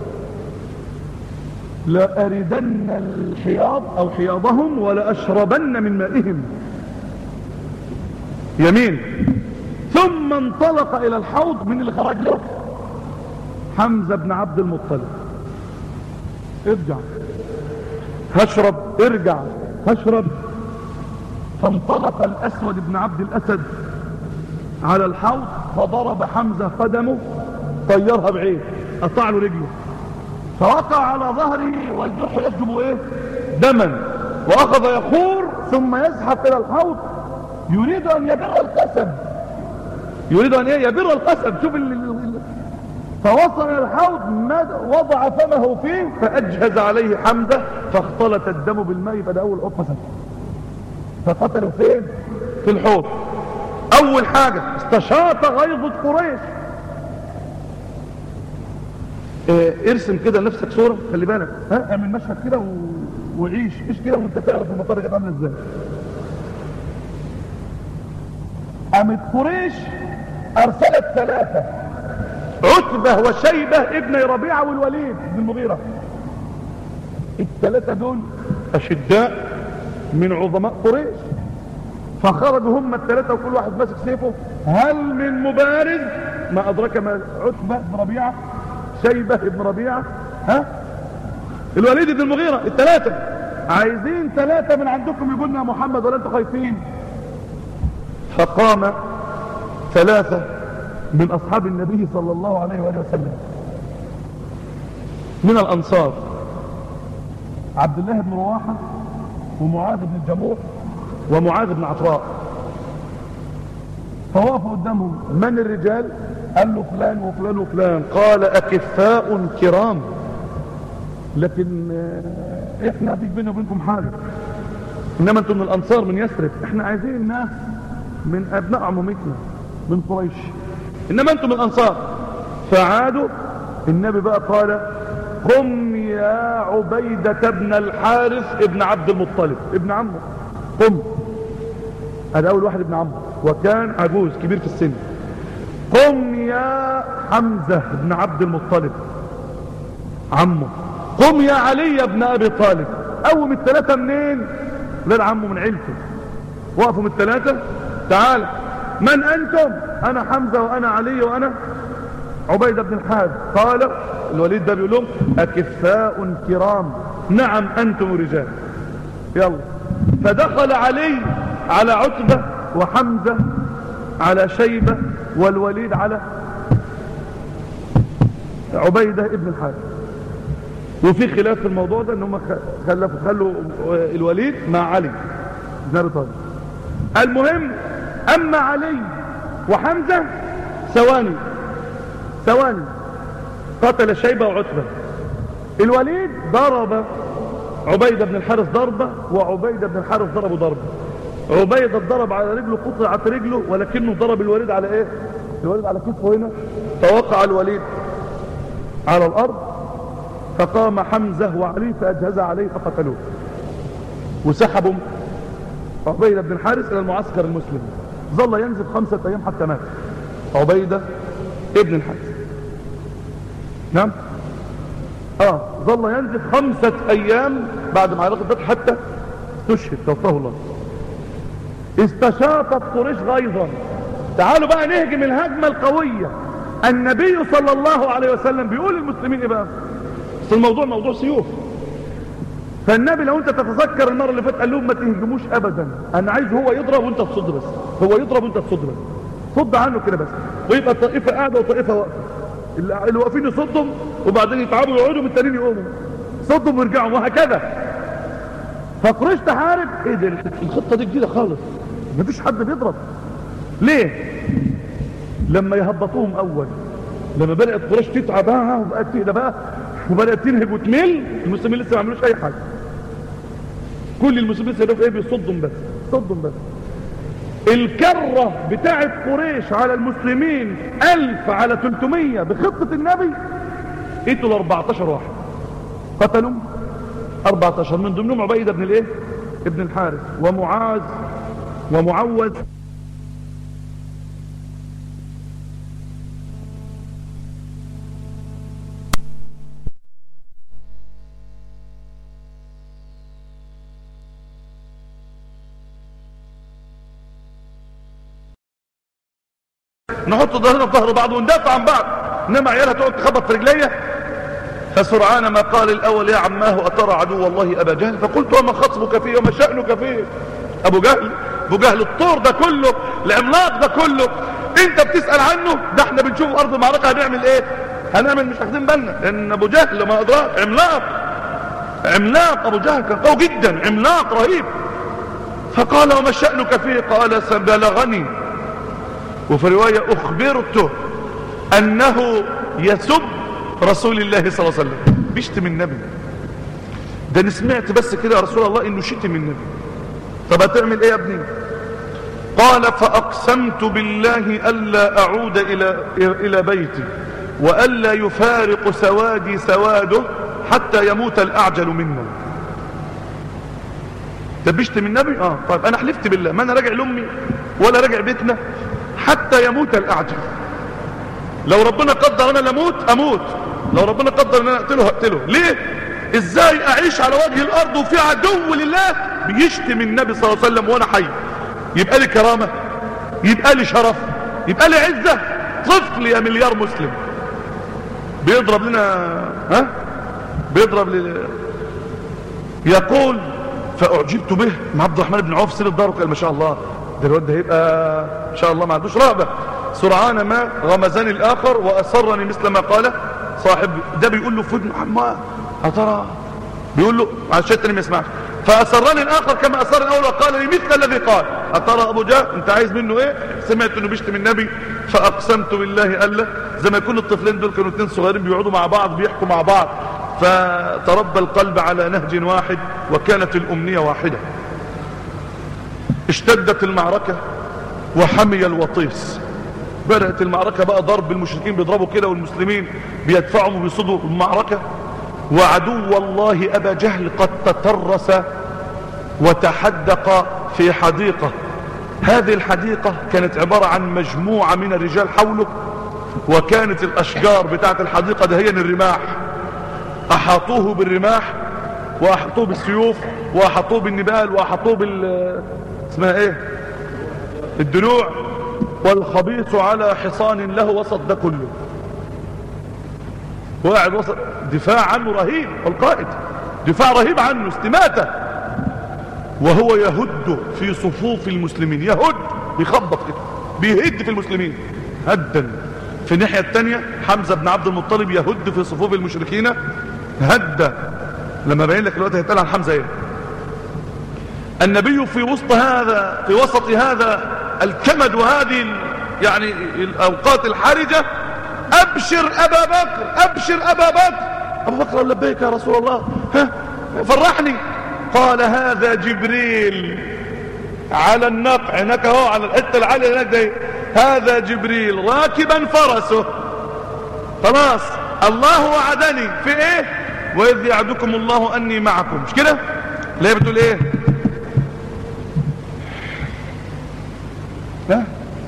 لأردن الحياض أو حياضهم ولأشربن من مائهم يمين ثم انطلق إلى الحوض من اللي خرج له حمزة بن عبد المطلب ارجع هشرب ارجع هشرب فانطلق الأسود بن عبد الأسد على الحوض فضرب حمزة قدمه طيرها بعين قطع له رجله فوقع على ظهره والجرح يسجب ايه دما واخذ يخور ثم يزحف الى الحوض يريد ان يبر القسم يريد ان ايه يبر القسم شوف ال... ال... فوصل الى الحوض وضع فمه فيه فاجهز عليه حمده فاختلط الدم بالماء فده اول قطه فقتلوا فين في الحوض اول حاجة استشاط غيظة قريش اه ارسم كده لنفسك صورة خلي بالك ها اعمل مشهد كده و... وعيش ايش كده وانت تعرف المطار كانت عامله ازاي قامت قريش ارسلت ثلاثة عتبة وشيبة ابن ربيعة والوليد بن المغيرة الثلاثة دول اشداء من عظماء قريش فخرجوا هم الثلاثة وكل واحد ماسك سيفه هل من مبارز ما أدرك ما عتبة بن ربيعة شيبة بن ربيعة ها الوليد بن المغيرة الثلاثة عايزين ثلاثة من عندكم يقولنا يا محمد ولا انتوا خايفين فقام ثلاثة من أصحاب النبي صلى الله عليه وآله وسلم من الأنصار عبد الله بن رواحة ومعاذ بن الجموح ومعاذ بن عطاء فوقفوا قدامهم من الرجال قال له فلان وفلان وفلان قال أكفاء كرام لكن احنا فيك بيني وبينكم حاجة انما انتم من الانصار من يثرب احنا عايزين ناس من ابناء عمومتنا من قريش انما انتم من الانصار فعادوا النبي بقى قال قم يا عبيدة بن الحارث ابن عبد المطلب ابن عمه قم هذا اول واحد ابن عمه وكان عجوز كبير في السن قم يا حمزة بن عبد المطلب عمه قم يا علي بن ابي طالب قوم الثلاثة منين غير عمه من عيلته وقفوا من الثلاثة تعال من انتم انا حمزة وانا علي وانا عبيدة بن الحارث قال الوليد ده بيقول لهم اكفاء كرام نعم انتم رجال يلا فدخل علي على عتبة وحمزة على شيبة والوليد على عبيدة ابن الحارث وفي خلاف في الموضوع ده ان هم خلفوا خلوا الوليد مع علي بن ابي طالب المهم اما علي وحمزة ثواني ثواني قتل شيبة وعتبة الوليد ضرب عبيدة بن الحارث ضربة وعبيدة بن الحارث ضربه ضربة عبيدة ضرب على رجله قطعت رجله ولكنه ضرب الوليد على ايه الوليد على كتفه هنا فوقع الوليد على الارض فقام حمزة وعلي فاجهز عليه فقتلوه وسحبوا عبيدة بن الحارث الى المعسكر المسلم ظل ينزل خمسة ايام حتى مات عبيدة ابن الحارث نعم اه ظل ينزل خمسة ايام بعد معركة بدر حتى استشهد توفاه الله استشاطت قريش غيظا تعالوا بقى نهجم الهجمة القوية النبي صلى الله عليه وسلم بيقول للمسلمين ايه بقى بس الموضوع موضوع سيوف فالنبي لو انت تتذكر المرة اللي فاتت قال لهم ما تهجموش ابدا انا عايز هو يضرب وانت تصد بس هو يضرب وانت تصد بس صد عنه كده بس ويبقى الطائفة قاعدة وطائفة واقفة اللي واقفين يصدهم وبعدين يتعبوا يقعدوا والتانيين يقوموا صدهم ويرجعوا وهكذا فقريش تحارب ايه ده الخطة دي جديدة خالص مفيش حد بيضرب ليه لما يهبطوهم اول لما بدأت قريش تتعب بقى وبقت كده بقى وبدأت تنهج وتمل المسلمين لسه ما عملوش اي حاجة كل المسلمين لسه ايه بيصدهم بس صدهم بس الكرة بتاعت قريش على المسلمين الف على 300 بخطة النبي قتلوا 14 واحد قتلوا 14 من ضمنهم عبيدة بن الايه ابن الحارث ومعاذ ومعوذ نحط ظهرنا في ظهر بعض وندافع عن بعض انما عيالها تقعد تخبط في رجليا فسرعان ما قال الاول يا عماه اترى عدو الله ابا جهل فقلت وما خصبك فيه وما شأنك فيه ابو جهل ابو جهل الطور ده كله العملاق ده كله انت بتسأل عنه ده احنا بنشوف ارض المعركة هنعمل ايه هنعمل مش واخدين بالنا ان ابو جهل ما ادراك عملاق عملاق ابو جهل كان قوي جدا عملاق رهيب فقال وما شأنك فيه قال سبلغني وفي رواية اخبرته انه يسب رسول الله صلى الله عليه وسلم بيشتم النبي ده انا سمعت بس كده يا رسول الله انه شتم النبي طب هتعمل ايه يا ابني قال فاقسمت بالله الا اعود الى الى بيتي والا يفارق سوادي سواده حتى يموت الاعجل منا طب بيشتم النبي اه طيب انا حلفت بالله ما انا راجع لامي ولا راجع بيتنا حتى يموت الاعجل لو ربنا قدر انا لموت اموت لو ربنا قدر ان انا اقتله هقتله ليه ازاي اعيش على وجه الارض وفي عدو لله بيشتم النبي صلى الله عليه وسلم وانا حي يبقى لي كرامة يبقى لي شرف يبقى لي عزة طفل يا مليار مسلم بيضرب لنا ها بيضرب ل... يقول فاعجبت به مع عبد الرحمن بن عوف سير الدار قال ما شاء الله ده الواد ده هيبقى ان شاء الله ما عندوش رهبه سرعان ما غمزني الاخر واسرني مثل ما قال صاحب ده بيقول له فد ما ترى بيقول له عشان التاني ما يسمعش فاسرني الاخر كما اسر الاول وقال لي مثل الذي قال اترى ابو جهل انت عايز منه ايه سمعت انه بيشتم النبي فاقسمت بالله الا زي ما يكون الطفلين دول كانوا اتنين صغيرين بيقعدوا مع بعض بيحكوا مع بعض فتربى القلب على نهج واحد وكانت الامنيه واحده اشتدت المعركه وحمي الوطيس بدأت المعركة بقى ضرب المشركين بيضربوا كده والمسلمين بيدفعهم وبيصدوا المعركة وعدو الله أبا جهل قد تترس وتحدق في حديقة هذه الحديقة كانت عبارة عن مجموعة من الرجال حوله وكانت الأشجار بتاعت الحديقة دهيا الرماح أحاطوه بالرماح وأحاطوه بالسيوف وأحاطوه بالنبال وأحاطوه بال اسمها ايه الدروع والخبيث على حصان له وسط ده كله وقاعد وسط دفاع عنه رهيب القائد دفاع رهيب عنه استماتة وهو يهد في صفوف المسلمين يهد بيخبط كده بيهد في المسلمين هدا في الناحية التانية حمزة بن عبد المطلب يهد في صفوف المشركين هدا لما بين لك الوقت هيتقال عن حمزة ايه النبي في وسط هذا في وسط هذا الكمد وهذه يعني الأوقات الحرجة أبشر أبا بكر أبشر أبا بكر أبو بكر لبيك يا رسول الله ها فرحني قال هذا جبريل على النقع هناك هو على الحتة العالية هناك دي هذا جبريل راكبا فرسه خلاص الله وعدني في ايه وإذ يعدكم الله أني معكم مش كده ليه بتقول ايه ها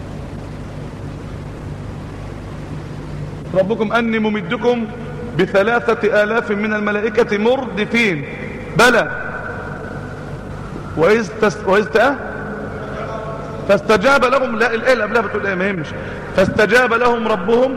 ربكم أني ممدكم بثلاثة آلاف من الملائكة مردفين بلى وإذ, تس... وإذ تأه فاستجاب لهم لا الآية اللي قبلها بتقول ايه ما يهمش فاستجاب لهم ربهم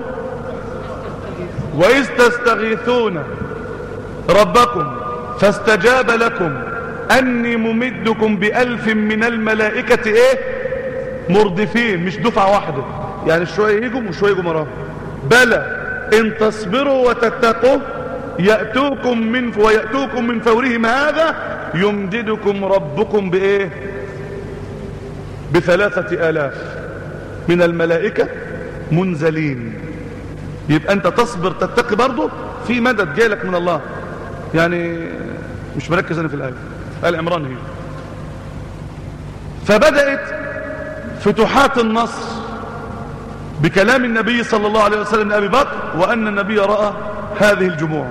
وإذ تستغيثون ربكم فاستجاب لكم أني ممدكم بألف من الملائكة ايه مردفين مش دفعة واحدة يعني شوية يجوا وشوية يجوا مراهم بلى إن تصبروا وتتقوا يأتوكم من ويأتوكم من فورهم هذا يمددكم ربكم بإيه بثلاثة آلاف من الملائكة منزلين يبقى أنت تصبر تتقي برضه في مدد جايلك من الله يعني مش مركز أنا في الآية آل عمران هي فبدأت فتوحات النصر بكلام النبي صلى الله عليه وسلم لأبي بكر وأن النبي رأى هذه الجموع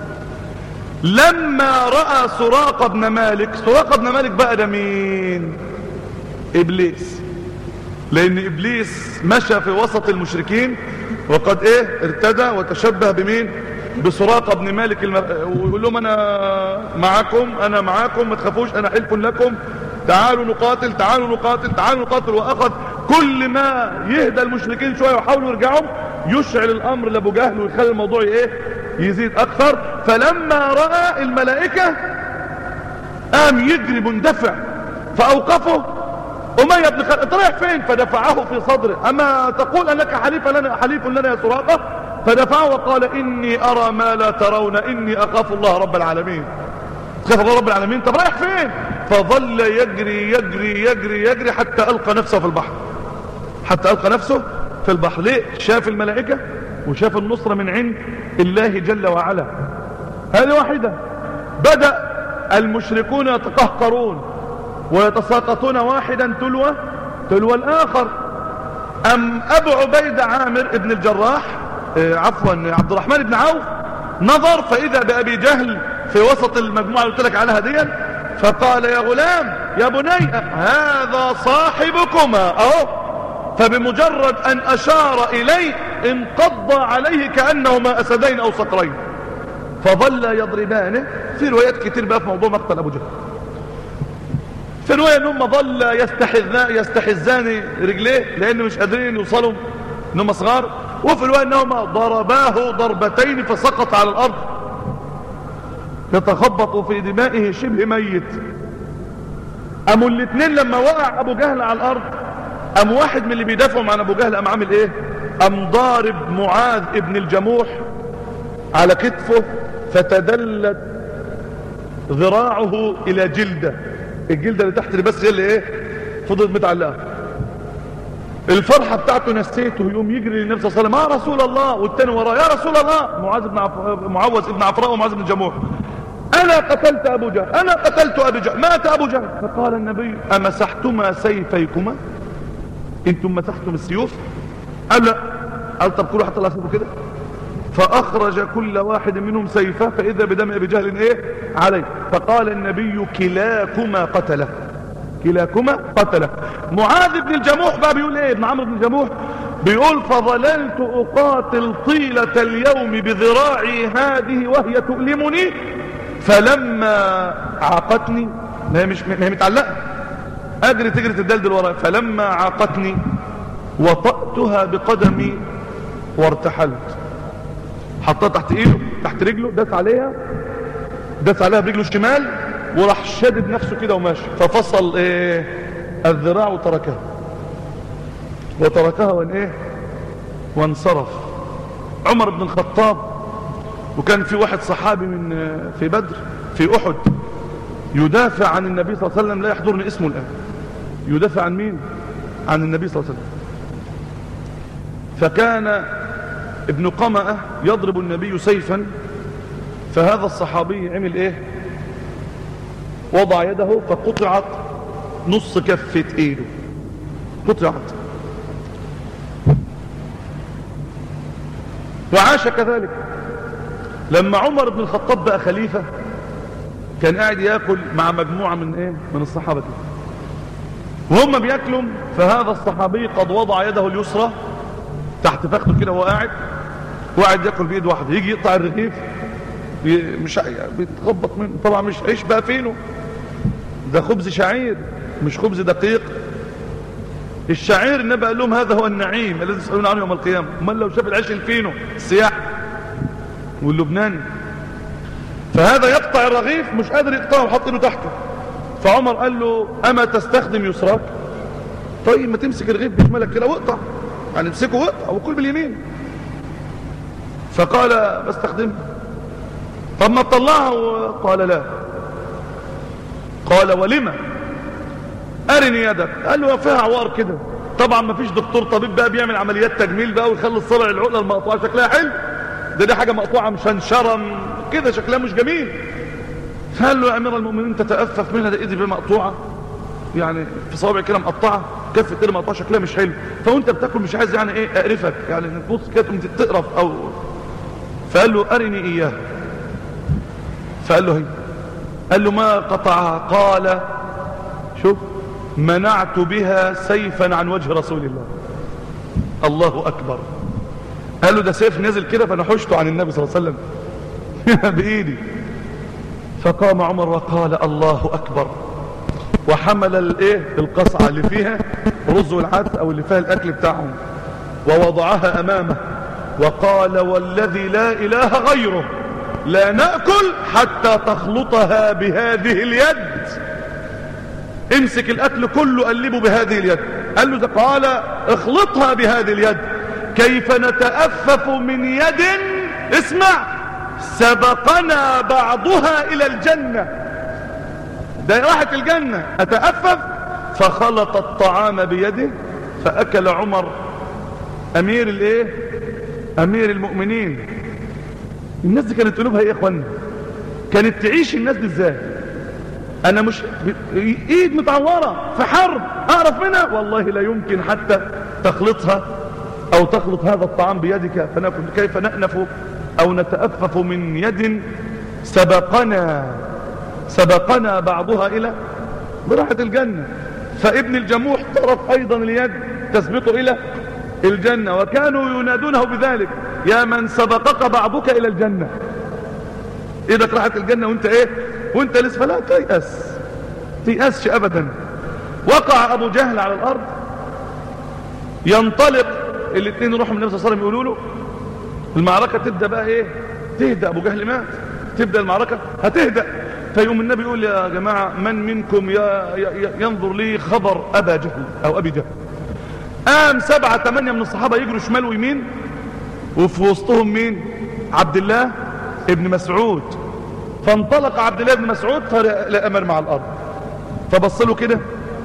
لما رأى سراقة بن مالك سراقة بن مالك بقى ده مين إبليس لأن إبليس مشى في وسط المشركين وقد إيه ارتدى وتشبه بمين بسراقة بن مالك المر... ويقول لهم أنا معكم أنا معكم ما تخافوش أنا حلف لكم تعالوا نقاتل تعالوا نقاتل تعالوا نقاتل وأخذ كل ما يهدى المشركين شوية ويحاولوا يرجعوا يشعل الأمر لأبو جهل ويخلي الموضوع إيه يزيد أكثر فلما رأى الملائكة قام يجري مندفع فأوقفه أمية بن خالد انت رايح فين فدفعه في صدره أما تقول أنك حليف لنا حليف لنا يا سراقة فدفعه وقال إني أرى ما لا ترون إني أخاف الله رب العالمين تخاف الله رب العالمين طب رايح فين فظل يجري يجري يجري يجري حتى ألقى نفسه في البحر حتى ألقى نفسه في البحر ليه شاف الملائكة وشاف النصرة من عند الله جل وعلا هذه واحدة بدأ المشركون يتقهقرون ويتساقطون واحدا تلو تلو الآخر أم أبو عبيد عامر ابن الجراح اه عفوا عبد الرحمن بن عوف نظر فإذا بأبي جهل في وسط المجموعة اللي قلت لك عليها دي فقال يا غلام يا بني هذا صاحبكما أهو فبمجرد أن أشار إليه انقض عليه كأنهما أسدين أو صقرين فظل يضربانه في روايات كتير بقى في موضوع مقتل أبو جهل في رواية انهم ظل يستحزان, يستحزان رجليه لأنه مش قادرين يوصلوا انهم صغار وفي رواية انهما ضرباه ضربتين فسقط على الأرض يتخبط في دمائه شبه ميت قاموا الاثنين لما وقع ابو جهل على الارض قام واحد من اللي بيدافعوا عن ابو جهل قام عامل ايه قام ضارب معاذ ابن الجموح على كتفه فتدلت ذراعه الى جلده الجلده اللي تحت بس هي اللي ايه فضلت متعلقه الفرحه بتاعته نسيته يوم يجري للنبي صلى الله عليه وسلم يا رسول الله والتاني وراه يا رسول الله معاذ بن عف... معوذ بن عفراء ومعاذ بن جموح انا قتلت ابو جهل انا قتلت ابو جهل مات ابو جهل فقال النبي امسحتما سيفيكما انتم مسحتم السيوف قال لا قال طب كل واحد طلع سيفه كده فاخرج كل واحد منهم سيفه فاذا بدم ابي جهل ايه عليه فقال النبي كلاكما قتله كلاكما قتله معاذ بن الجموح بقى بيقول ايه ابن عمرو بن الجموح بيقول فظللت اقاتل طيلة اليوم بذراعي هذه وهي تؤلمني فلما عاقتني ما هي مش ما هي متعلقه اجري تجري تدلدل ورايا فلما عاقتني وطأتها بقدمي وارتحلت حطها تحت ايده تحت رجله داس عليها داس عليها برجله الشمال وراح شادد نفسه كده وماشي ففصل ايه الذراع وتركها وتركها وان ايه وانصرف عمر بن الخطاب وكان في واحد صحابي من في بدر في احد يدافع عن النبي صلى الله عليه وسلم لا يحضرني اسمه الان يدافع عن مين عن النبي صلى الله عليه وسلم فكان ابن قمأة يضرب النبي سيفا فهذا الصحابي عمل ايه وضع يده فقطعت نص كفة ايده قطعت وعاش كذلك لما عمر بن الخطاب بقى خليفة كان قاعد ياكل مع مجموعة من ايه من الصحابة وهم بياكلوا فهذا الصحابي قد وضع يده اليسرى تحت فخذه كده وهو قاعد وقاعد ياكل بايد واحده يجي يقطع الرغيف مش بيتخبط منه طبعا مش عيش بقى فينه ده خبز شعير مش خبز دقيق الشعير النبي قال لهم هذا هو النعيم الذي تسألون عنه يوم القيامة امال لو شاف العيش الفينو السياح واللبناني فهذا يقطع الرغيف مش قادر يقطعه وحط له تحته فعمر قال له اما تستخدم يسراك طيب ما تمسك الرغيف بشمالك كده واقطع يعني امسكه واقطع وكل باليمين فقال بستخدمه طب ما تطلعه قال لا قال ولما ارني يدك قال له فيها عوار كده طبعا ما فيش دكتور طبيب بقى بيعمل عمليات تجميل بقى ويخلي الصلع العقله المقطوعه شكلها حلو ده دي حاجه مقطوعه مشنشره كده شكلها مش جميل فقال له يا امير المؤمنين تتأفف منها ده ايدي مقطوعه يعني في صوابع كده مقطعه كفه كده مقطوعه شكلها مش حلو فوانت بتاكل مش عايز يعني ايه اقرفك يعني تبص كده تقوم تقرف او فقال له ارني اياه فقال له هي قال له ما قطعها قال شوف منعت بها سيفا عن وجه رسول الله الله اكبر قال له ده سيف نزل كده فانا حشته عن النبي صلى الله عليه وسلم بايدي فقام عمر وقال الله اكبر وحمل الايه القصعه اللي فيها رز والعدس او اللي فيها الاكل بتاعهم ووضعها امامه وقال والذي لا اله غيره لا ناكل حتى تخلطها بهذه اليد امسك الاكل كله قلبه بهذه اليد قال له ده قال اخلطها بهذه اليد كيف نتأفف من يد اسمع سبقنا بعضها إلى الجنة ده راحت الجنة أتأفف فخلط الطعام بيده فأكل عمر أمير الإيه أمير المؤمنين الناس دي كانت قلوبها إيه يا إخوانا كانت تعيش الناس دي إزاي أنا مش ب... إيد متعورة في حرب أعرف منها والله لا يمكن حتى تخلطها أو تخلط هذا الطعام بيدك فنأكل كيف نأنف أو نتأفف من يد سبقنا سبقنا بعضها إلى براحة الجنة فابن الجموح طرف أيضا اليد تسبق إلى الجنة وكانوا ينادونه بذلك يا من سبقك بعضك إلى الجنة إيدك راحت الجنة وانت ايه وانت لسه فلا تيأس تيأسش أبدا وقع أبو جهل على الأرض ينطلق الاثنين يروحوا من النبي صلى الله عليه وسلم يقولوا له المعركة تبدأ بقى ايه تهدأ ابو جهل مات تبدأ المعركة هتهدأ فيقوم النبي يقول يا جماعة من منكم ينظر لي خبر ابا جهل او ابي جهل قام سبعة ثمانية من الصحابة يجروا شمال ويمين وفي وسطهم مين عبد الله ابن مسعود فانطلق عبد الله بن مسعود فلأمر مع الارض فبص له كده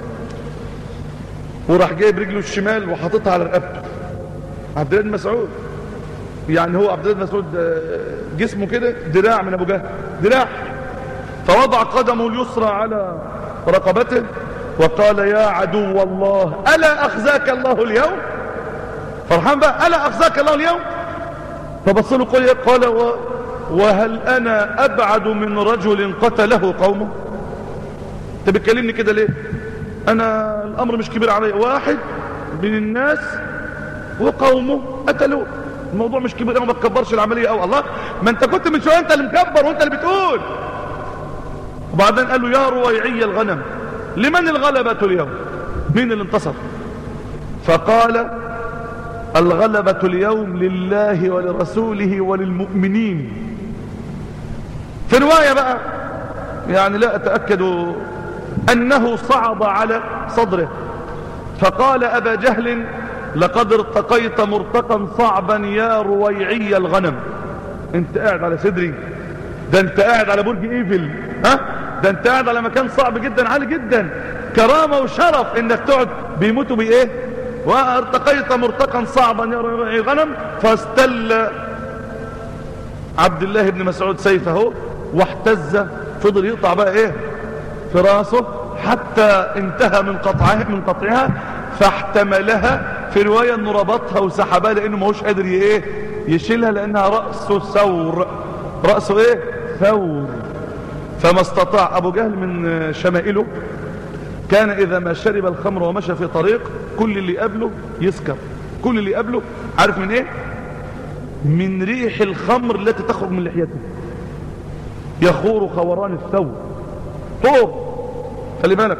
وراح جايب رجله الشمال وحاططها على رقبته عبد الله بن مسعود يعني هو عبد الله بن مسعود جسمه كده دراع من ابو جهل دراع فوضع قدمه اليسرى على رقبته وقال يا عدو الله الا اخزاك الله اليوم فرحان بقى الا اخزاك الله اليوم فبص له قال و وهل انا ابعد من رجل قتله قومه انت بتكلمني كده ليه انا الامر مش كبير علي واحد من الناس وقومه قتلوه الموضوع مش كبير ما تكبرش العملية او الله ما انت كنت من شوية انت اللي مكبر وانت اللي بتقول وبعدين قال له يا رويعي الغنم لمن الغلبة اليوم مين اللي انتصر فقال الغلبة اليوم لله ولرسوله وللمؤمنين في رواية بقى يعني لا أتأكد أنه صعد على صدره فقال أبا جهل لقد ارتقيت مرتقا صعبا يا رويعي الغنم انت قاعد على صدري ده انت قاعد على برج ايفل ها ده انت قاعد على مكان صعب جدا عالي جدا كرامة وشرف انك تقعد بيموتوا بايه وارتقيت مرتقا صعبا يا رويعي الغنم فاستل عبد الله بن مسعود سيفه واحتز فضل يقطع بقى ايه في راسه حتى انتهى من قطعها من قطعها فاحتملها في رواية انه ربطها وسحبها لانه ماهوش قادر ايه يشيلها لانها رأسه ثور رأسه ايه ثور فما استطاع ابو جهل من شمائله كان اذا ما شرب الخمر ومشى في طريق كل اللي قبله يسكر كل اللي قبله عارف من ايه من ريح الخمر التي تخرج من لحيته يخور خوران الثور طور خلي بالك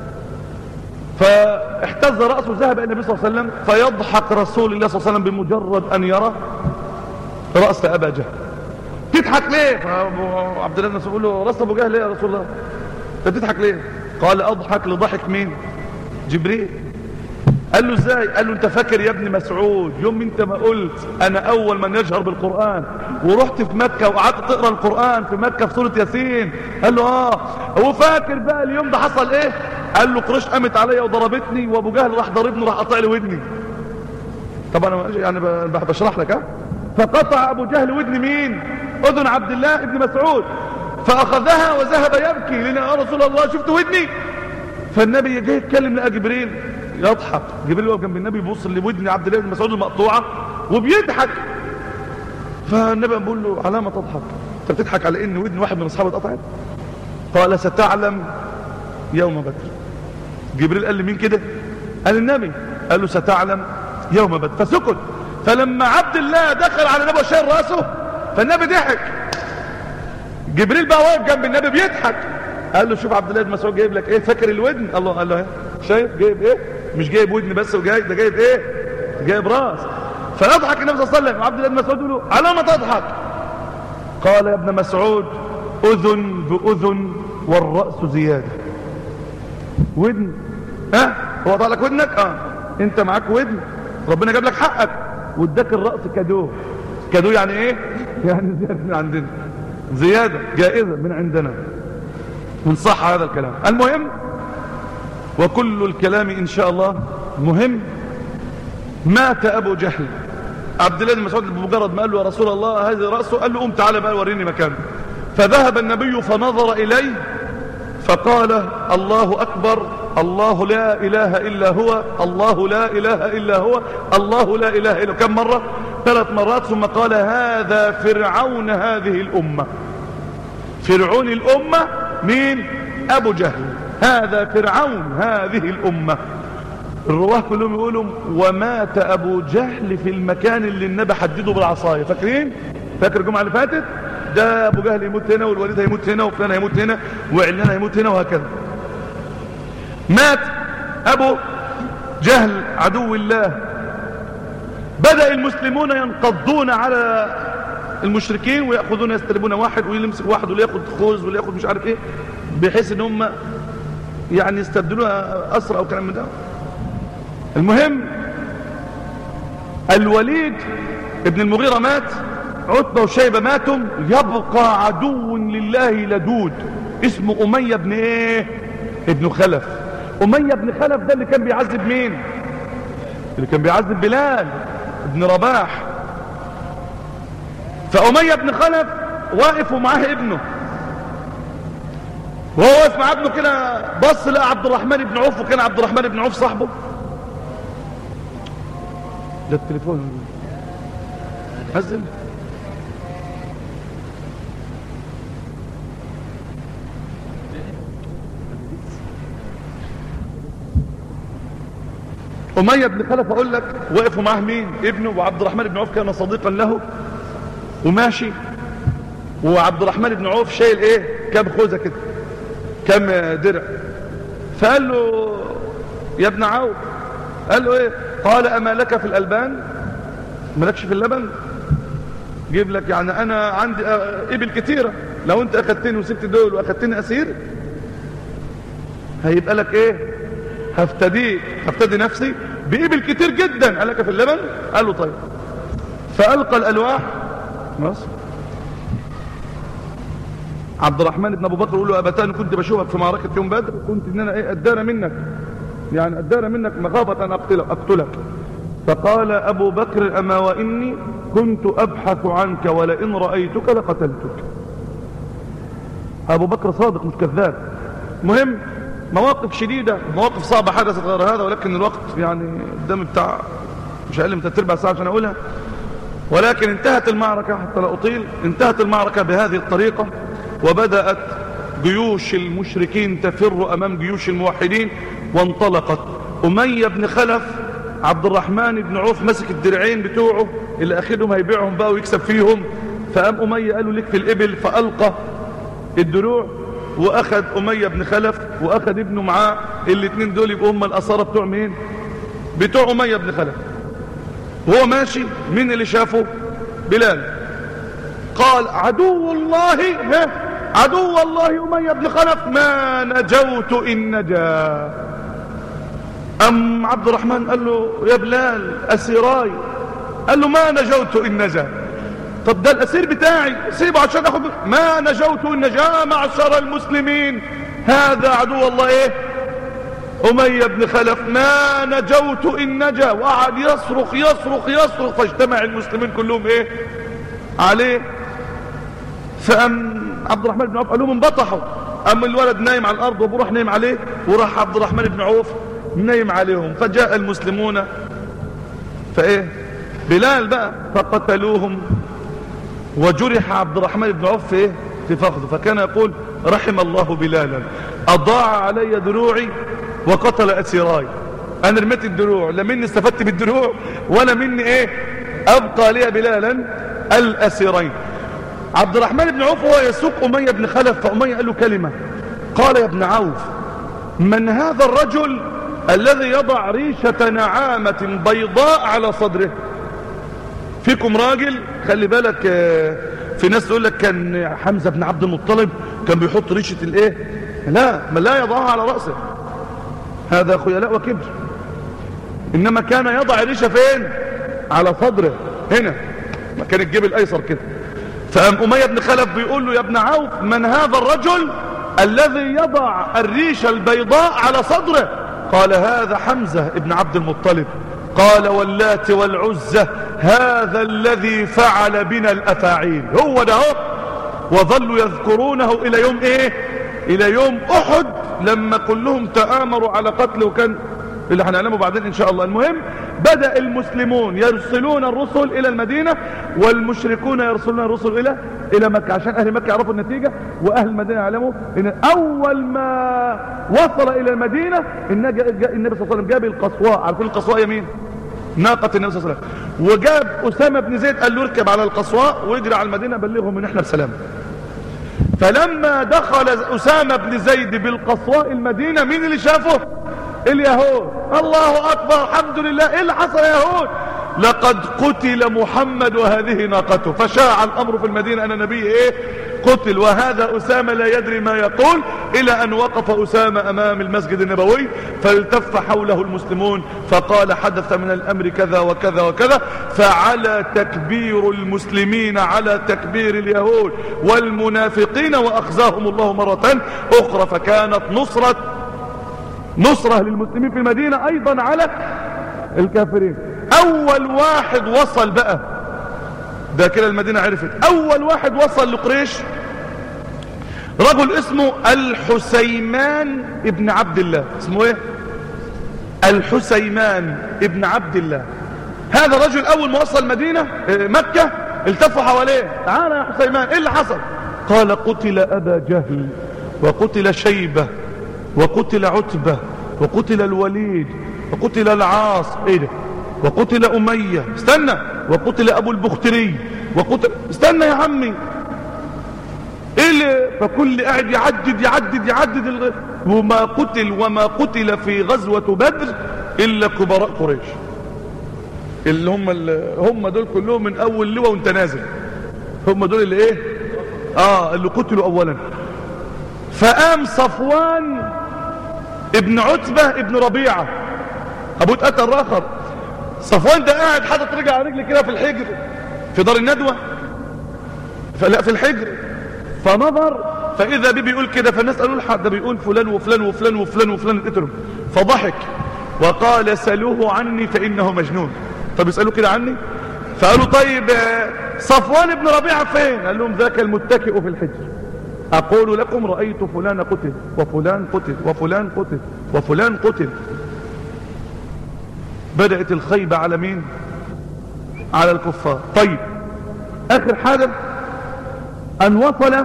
فاحتز رأسه ذهب النبي صلى الله عليه وسلم فيضحك رسول الله صلى الله عليه وسلم بمجرد أن يرى رأس أبا جهل تضحك ليه عبد الله بن مسعود يقول له رأس أبو جهل ليه يا رسول الله انت بتضحك ليه قال أضحك لضحك مين جبريل قال له ازاي قال له انت فاكر يا ابن مسعود يوم انت ما قلت انا اول من يجهر بالقرآن ورحت في مكة وقعدت تقرأ القرآن في مكة في سورة ياسين قال له اه هو فاكر بقى اليوم ده حصل ايه قال له قريش قامت عليا وضربتني وابو جهل راح ضربني وراح قطع لي ودني طبعا انا يعني بشرح لك ها فقطع ابو جهل ودن مين اذن عبد الله ابن مسعود فاخذها وذهب يبكي لنا يا رسول الله شفت ودني فالنبي جه يتكلم لقى جبريل يضحك جبريل واقف جنب النبي يبص لودن عبد الله بن مسعود المقطوعه وبيضحك فالنبي بيقول له على ما تضحك انت بتضحك على ان ودن واحد من اصحابه اتقطعت قال ستعلم يوم بدر جبريل قال لي مين كده قال النبي قال له ستعلم يوم بدر فسكت فلما عبد الله دخل على النبي وشايل راسه فالنبي ضحك جبريل بقى واقف جنب النبي بيضحك قال له شوف عبد الله بن مسعود جايب لك ايه فاكر الودن الله قال له ايه شايف جايب ايه مش جايب ودن بس وجاي ده جايب ايه جايب راس فيضحك النبي صلى الله عليه وسلم وعبد الله بن مسعود يقول له على ما تضحك قال يا ابن مسعود اذن باذن والراس زياده ودن ها هو طلع لك ودنك اه انت معاك ودن ربنا جاب لك حقك واداك الرأس كادو كادو يعني ايه يعني زيادة من عندنا زيادة جائزة من عندنا من صح هذا الكلام المهم وكل الكلام ان شاء الله مهم مات ابو جهل عبد الله بن مسعود بمجرد ما قال له يا رسول الله هذه رأسه قال له قوم تعالى بقى وريني مكانه فذهب النبي فنظر إليه فقال الله أكبر الله لا إله إلا هو الله لا إله إلا هو الله لا إله إلا هو كم مرة ثلاث مرات ثم قال هذا فرعون هذه الأمة فرعون الأمة مين أبو جهل هذا فرعون هذه الأمة الرواه كلهم يقولوا ومات أبو جهل في المكان اللي النبي حدده بالعصاية فاكرين فاكر الجمعة اللي فاتت ده أبو جهل يموت هنا والوليد هيموت هنا وفلان هيموت هنا وعلان هيموت هنا وهكذا مات أبو جهل عدو الله بدأ المسلمون ينقضون على المشركين ويأخذون يستلبون واحد ويمسك واحد واللي ياخد خوذ واللي ياخد مش عارف ايه بحيث ان هم يعني يستبدلوها أسرى أو كلام من ده المهم الوليد ابن المغيرة مات عتبة وشيبة ماتوا يبقى عدو لله لدود اسمه أمية بن ايه ابن خلف أمية بن خلف ده اللي كان بيعذب مين اللي كان بيعذب بلال ابن رباح فأمية بن خلف واقف ومعاه ابنه وهو واقف مع ابنه كده بص لقى عبد الرحمن بن عوف وكان عبد الرحمن بن عوف صاحبه ده التليفون هزل أمية بن خلف أقول لك وقفوا معاه مين ابنه وعبد الرحمن بن عوف كان صديقا له وماشي وعبد الرحمن بن عوف شايل ايه كام خوذة كده كام درع فقال له يا ابن عوف قال له ايه قال اما لك في الالبان مالكش في اللبن جيب لك يعني انا عندي ابل كتيرة لو انت اخدتني وسبت دول واخدتني اسير هيبقى لك ايه هفتديك هفتدي نفسي بإبل كتير جدا قال لك في اللبن قال له طيب فألقى الألواح بس عبد الرحمن بن أبو بكر يقول له أبتان كنت بشوفك في معركة يوم بدر كنت إن أنا إيه أدار منك يعني أدار منك مخافة أن أقتلك, أقتلك فقال أبو بكر أما وإني كنت أبحث عنك ولئن رأيتك لقتلتك أبو بكر صادق مش كذاب مهم مواقف شديدة مواقف صعبة حدثت غير هذا ولكن الوقت يعني قدام بتاع مش أقل من ثلاث ارباع ساعة عشان أقولها ولكن انتهت المعركة حتى لا أطيل انتهت المعركة بهذه الطريقة وبدأت جيوش المشركين تفر أمام جيوش الموحدين وانطلقت أمية بن خلف عبد الرحمن بن عوف مسك الدرعين بتوعه اللي أخذهم هيبيعهم بقى ويكسب فيهم فقام أمية قالوا لك في الإبل فألقى الدروع واخد امية بن خلف واخد ابنه معاه الاثنين دول يبقوا هم الاسارة بتوع مين بتوع امية بن خلف وهو ماشي مين اللي شافه بلال قال عدو الله ها عدو الله امية بن خلف ما نجوت ان نجا ام عبد الرحمن قال له يا بلال اسيراي قال له ما نجوت ان نجا طب ده الاسير بتاعي سيبه عشان اخد ما نجوت ان نجا معشر المسلمين هذا عدو الله ايه امية بن خلف ما نجوت ان نجا وقعد يصرخ يصرخ يصرخ فاجتمع المسلمين كلهم ايه عليه فأم عبد الرحمن بن عوف قال لهم انبطحوا أما الولد نايم على الأرض وابوه راح نايم عليه وراح عبد الرحمن بن عوف نايم عليهم فجاء المسلمون فايه بلال بقى فقتلوهم وجرح عبد الرحمن بن عوف في ايه في فخذه فكان يقول رحم الله بلالا اضاع علي دروعي وقتل اسيراي انا رميت الدروع لا مني استفدت بالدروع ولا مني ايه ابقى لي بلالا الاسيرين عبد الرحمن بن عوف هو يسوق اميه بن خلف فاميه قال له كلمه قال يا ابن عوف من هذا الرجل الذي يضع ريشه نعامه بيضاء على صدره فيكم راجل خلي بالك في ناس تقول لك كان حمزة بن عبد المطلب كان بيحط ريشة الايه لا ما لا يضعها على رأسه هذا خيلاء وكبر انما كان يضع ريشة فين على صدره هنا مكان الجيب الايسر كده فقام امية بن خلف بيقول له يا ابن عوف من هذا الرجل الذي يضع الريشة البيضاء على صدره قال هذا حمزة ابن عبد المطلب قال واللات والعزة هذا الذي فعل بنا الافاعيل هو ده هو وظلوا يذكرونه الى يوم ايه الى يوم احد لما كلهم تآمروا على قتله وكان اللي هنعلمه بعدين ان شاء الله المهم بدأ المسلمون يرسلون الرسل الى المدينة والمشركون يرسلون الرسل الى الى مكة عشان اهل مكة يعرفوا النتيجة واهل المدينة يعلموا ان اول ما وصل الى المدينة النبي صلى الله عليه وسلم جاب القصواء عارفين القصواء يمين ناقة النبي صلى الله عليه وسلم وجاب اسامة بن زيد قال له اركب على القصواء واجري على المدينة بلغهم ان احنا بسلام فلما دخل اسامة بن زيد بالقصواء المدينة مين اللي شافه اليهود الله اكبر الحمد لله ايه اللي حصل يا يهود لقد قتل محمد وهذه ناقته فشاع الامر في المدينة ان نبي ايه قتل وهذا اسامة لا يدري ما يقول الى ان وقف اسامة امام المسجد النبوي فالتف حوله المسلمون فقال حدث من الامر كذا وكذا وكذا فعلى تكبير المسلمين على تكبير اليهود والمنافقين واخزاهم الله مرة اخرى فكانت نصرة نصرة للمسلمين في المدينة ايضا على الكافرين اول واحد وصل بقى ده كده المدينة عرفت اول واحد وصل لقريش رجل اسمه الحسيمان ابن عبد الله اسمه ايه الحسيمان ابن عبد الله هذا الرجل اول ما وصل مدينة مكة التفوا حواليه تعالى يا حسيمان ايه اللي حصل قال قتل ابا جهل وقتل شيبة وقتل عتبة وقتل الوليد وقتل العاص ايه ده وقتل امية استنى وقتل ابو البختري وقتل استنى يا عمي ايه اللي فكل قاعد يعدد يعدد يعدد الغ... وما قتل وما قتل في غزوة بدر الا كبراء قريش اللي هم اللي هم دول كلهم من اول لواء وانت نازل هم دول اللي ايه اه اللي قتلوا اولا فقام صفوان ابن عتبة ابن ربيعة ابو اتقتل راخر صفوان ده قاعد حاطط رجل على رجل كده في الحجر في دار الندوة فلا في الحجر فنظر فاذا بي بيقول كده فالناس قالوا الحق ده بيقول فلان وفلان وفلان وفلان وفلان اتقتلوا فضحك وقال سلوه عني فانه مجنون طب يسألوا كده عني فقالوا طيب صفوان ابن ربيعة فين قال لهم ذاك المتكئ في الحجر اقول لكم رأيت فلان قتل وفلان قتل وفلان قتل وفلان قتل بدأت الخيبة على مين على الكفار طيب اخر حاجة ان وصل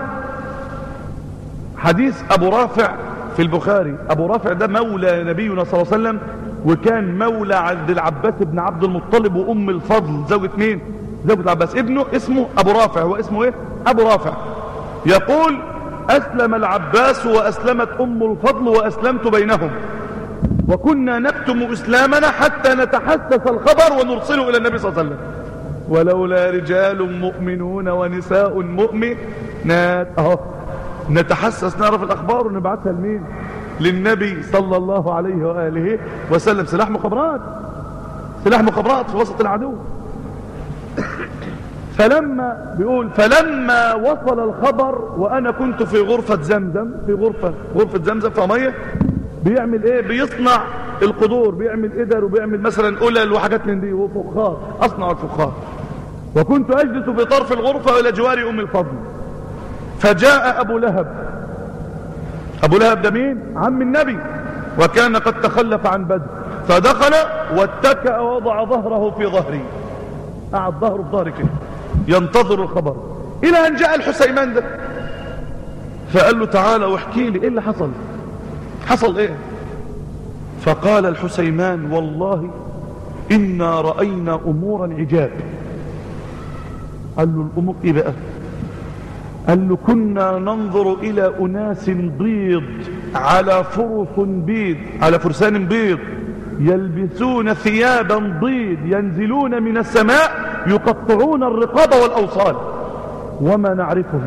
حديث ابو رافع في البخاري ابو رافع ده مولى نبينا صلى الله عليه وسلم وكان مولى عبد العباس بن عبد المطلب وام الفضل زوجة مين زوجة العباس ابنه اسمه ابو رافع هو اسمه ايه ابو رافع يقول اسلم العباس واسلمت ام الفضل واسلمت بينهم وكنا نكتم اسلامنا حتى نتحسس الخبر ونرسله الى النبي صلى الله عليه وسلم ولولا رجال مؤمنون ونساء مؤمنات اهو نتحسس نعرف الاخبار ونبعثها لمين للنبي صلى الله عليه واله وسلم سلاح مخابرات سلاح مخابرات في وسط العدو فلما بيقول فلما وصل الخبر وانا كنت في غرفة زمزم في غرفة غرفة زمزم في مية بيعمل ايه بيصنع القدور بيعمل قدر وبيعمل مثلا قلل وحاجات من دي وفخار اصنع الفخار وكنت اجلس بطرف الغرفة الى جوار ام الفضل فجاء ابو لهب ابو لهب ده مين عم النبي وكان قد تخلف عن بدر فدخل واتكأ ووضع ظهره في ظهري قعد ظهره في ظهري كده ينتظر الخبر الى ان جاء الحسيمان ده فقال له تعالى واحكي لي ايه اللي حصل حصل ايه فقال الحسيمان والله انا رأينا امورا عجاب قال له الامور ايه بقى قال له كنا ننظر الى اناس بيض على فرس بيض على فرسان بيض يلبسون ثيابا بيض ينزلون من السماء يقطعون الرقاب والاوصال وما نعرفهم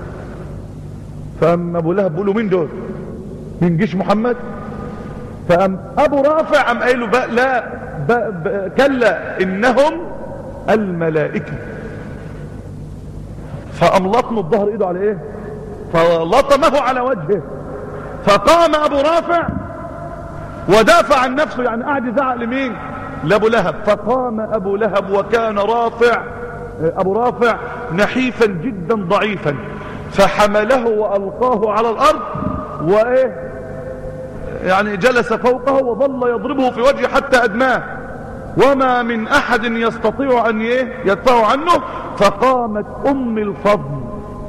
فاما ابو لهب بيقولوا مين دول من جيش محمد فأم ابو رافع ام قايل له بقى لا ب... ب... كلا إنهم الملائكة فقام لطم الظهر ايده على ايه فلطمه على وجهه فقام ابو رافع ودافع عن نفسه يعني قاعد يزعق لمين لابو لهب فقام ابو لهب وكان رافع ابو رافع نحيفا جدا ضعيفا فحمله والقاه على الارض وايه يعني جلس فوقه وظل يضربه في وجهه حتى ادماه وما من احد يستطيع ان ايه يدفع عنه فقامت ام الفضل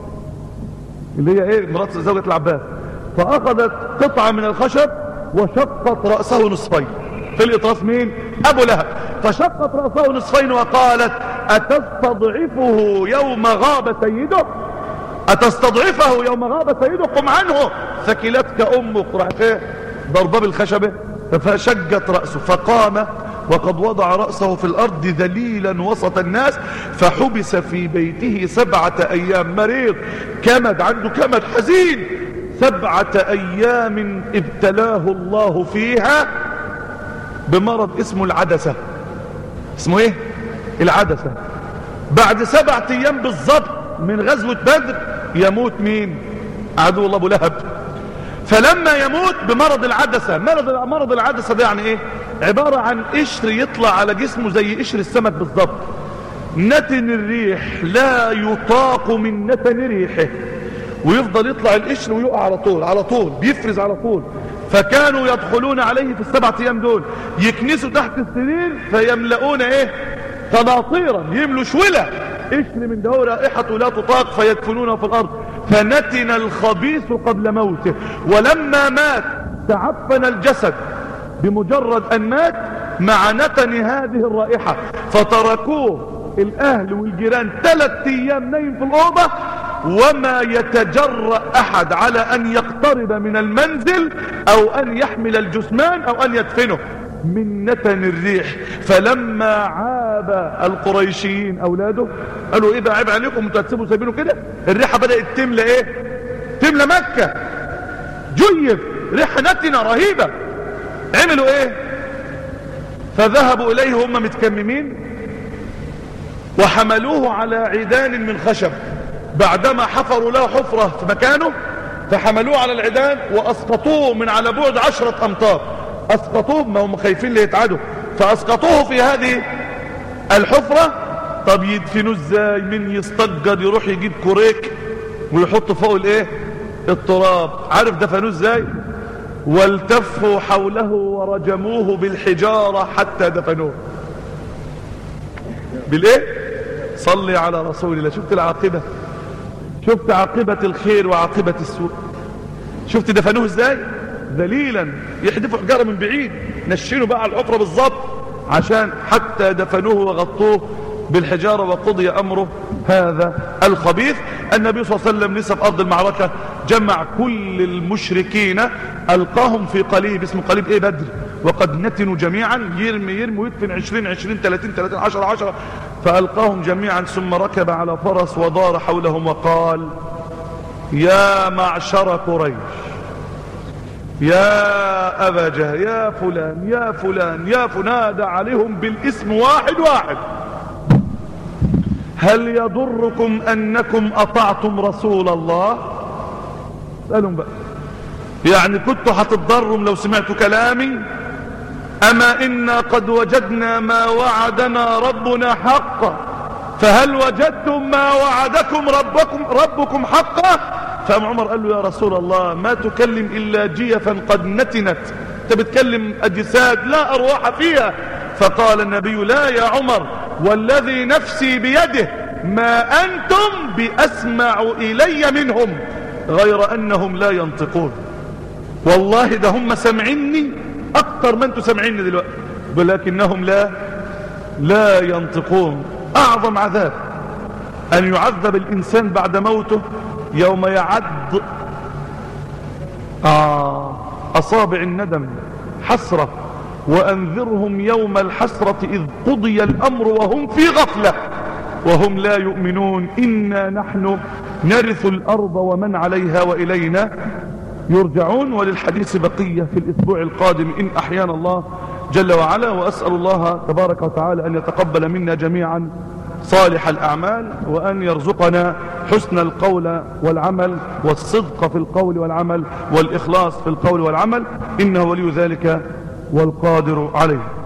اللي هي ايه مرات زوجة العباس فاخذت قطعة من الخشب وشقت رأسه نصفين في الاطراف مين ابو لهب فشقت رأسه نصفين وقالت اتستضعفه يوم غاب سيده اتستضعفه يوم غاب سيده قم عنه ثكلتك امك راحت ايه ضربه بالخشبة فشجت رأسه فقام وقد وضع رأسه في الأرض ذليلا وسط الناس فحبس في بيته سبعة أيام مريض كمد عنده كمد حزين سبعة أيام ابتلاه الله فيها بمرض اسمه العدسة اسمه ايه العدسة بعد سبعة أيام بالضبط من غزوة بدر يموت مين عدو الله أبو لهب فلما يموت بمرض العدسة مرض مرض العدسة ده يعني ايه عبارة عن قشر يطلع على جسمه زي قشر السمك بالضبط نتن الريح لا يطاق من نتن ريحه ويفضل يطلع القشر ويقع على طول على طول بيفرز على طول فكانوا يدخلون عليه في السبعة ايام دول يكنسوا تحت السرير فيملؤون ايه قناطيرا يملوا شولة قشر من ده رائحته لا تطاق فيدفنونه في الارض فنتن الخبيث قبل موته ولما مات تعفن الجسد بمجرد ان مات مع نتن هذه الرائحة فتركوه الاهل والجيران ثلاث ايام نايم في الاوضة وما يتجرأ احد على ان يقترب من المنزل او ان يحمل الجثمان او ان يدفنه من نتن الريح فلما عاب القريشيين اولاده قالوا ايه ده عيب عليكم انتوا هتسيبوا سايبينه كده الريحه بدات تملى ايه تملى مكه جيب ريحه نتنه رهيبه عملوا ايه فذهبوا اليه هم متكممين وحملوه على عيدان من خشب بعدما حفروا له حفرة في مكانه فحملوه على العيدان واسقطوه من على بعد عشرة امتار اسقطوه ما هم خايفين ليتعدوا فاسقطوه في هذه الحفرة طب يدفنوه ازاي من يستجر يروح يجيب كوريك ويحط فوق الايه التراب عارف دفنوه ازاي والتفوا حوله ورجموه بالحجارة حتى دفنوه بالايه صلي على رسول الله شفت العاقبة شفت عاقبة الخير وعاقبة السوء شفت دفنوه ازاي ذليلا يحدفوا حجارة من بعيد نشنوا بقى على الحفرة بالظبط عشان حتى دفنوه وغطوه بالحجارة وقضي أمره هذا الخبيث النبي صلى الله عليه وسلم لسه في أرض المعركة جمع كل المشركين ألقاهم في قليب اسمه قليب إيه بدر وقد نتنوا جميعا يرمي يرمي ويدفن عشرين عشرين ثلاثين ثلاثين عشر عشر فألقاهم جميعا ثم ركب على فرس ودار حولهم وقال يا معشر قريش يا أبا جهل يا فلان يا فلان يا فنادى عليهم بالاسم واحد واحد هل يضركم أنكم أطعتم رسول الله اسألهم بقى يعني كنتوا هتضروا لو سمعتوا كلامي أما إنا قد وجدنا ما وعدنا ربنا حقا فهل وجدتم ما وعدكم ربكم, ربكم حقا فأم عمر قال له يا رسول الله ما تكلم إلا جيفا قد نتنت انت بتكلم أجساد لا أرواح فيها فقال النبي لا يا عمر والذي نفسي بيده ما أنتم بأسمع إلي منهم غير أنهم لا ينطقون والله ده هم سمعني أكتر ما أنتم سمعيني دلوقتي ولكنهم لا لا ينطقون أعظم عذاب أن يعذب الإنسان بعد موته يوم يعد آه أصابع الندم حسرة وأنذرهم يوم الحسرة إذ قضي الأمر وهم في غفلة وهم لا يؤمنون إنا نحن نرث الأرض ومن عليها وإلينا يرجعون وللحديث بقية في الأسبوع القادم إن أحيانا الله جل وعلا وأسأل الله تبارك وتعالى أن يتقبل منا جميعا صالح الأعمال وأن يرزقنا حسن القول والعمل والصدق في القول والعمل والإخلاص في القول والعمل إنه ولي ذلك والقادر عليه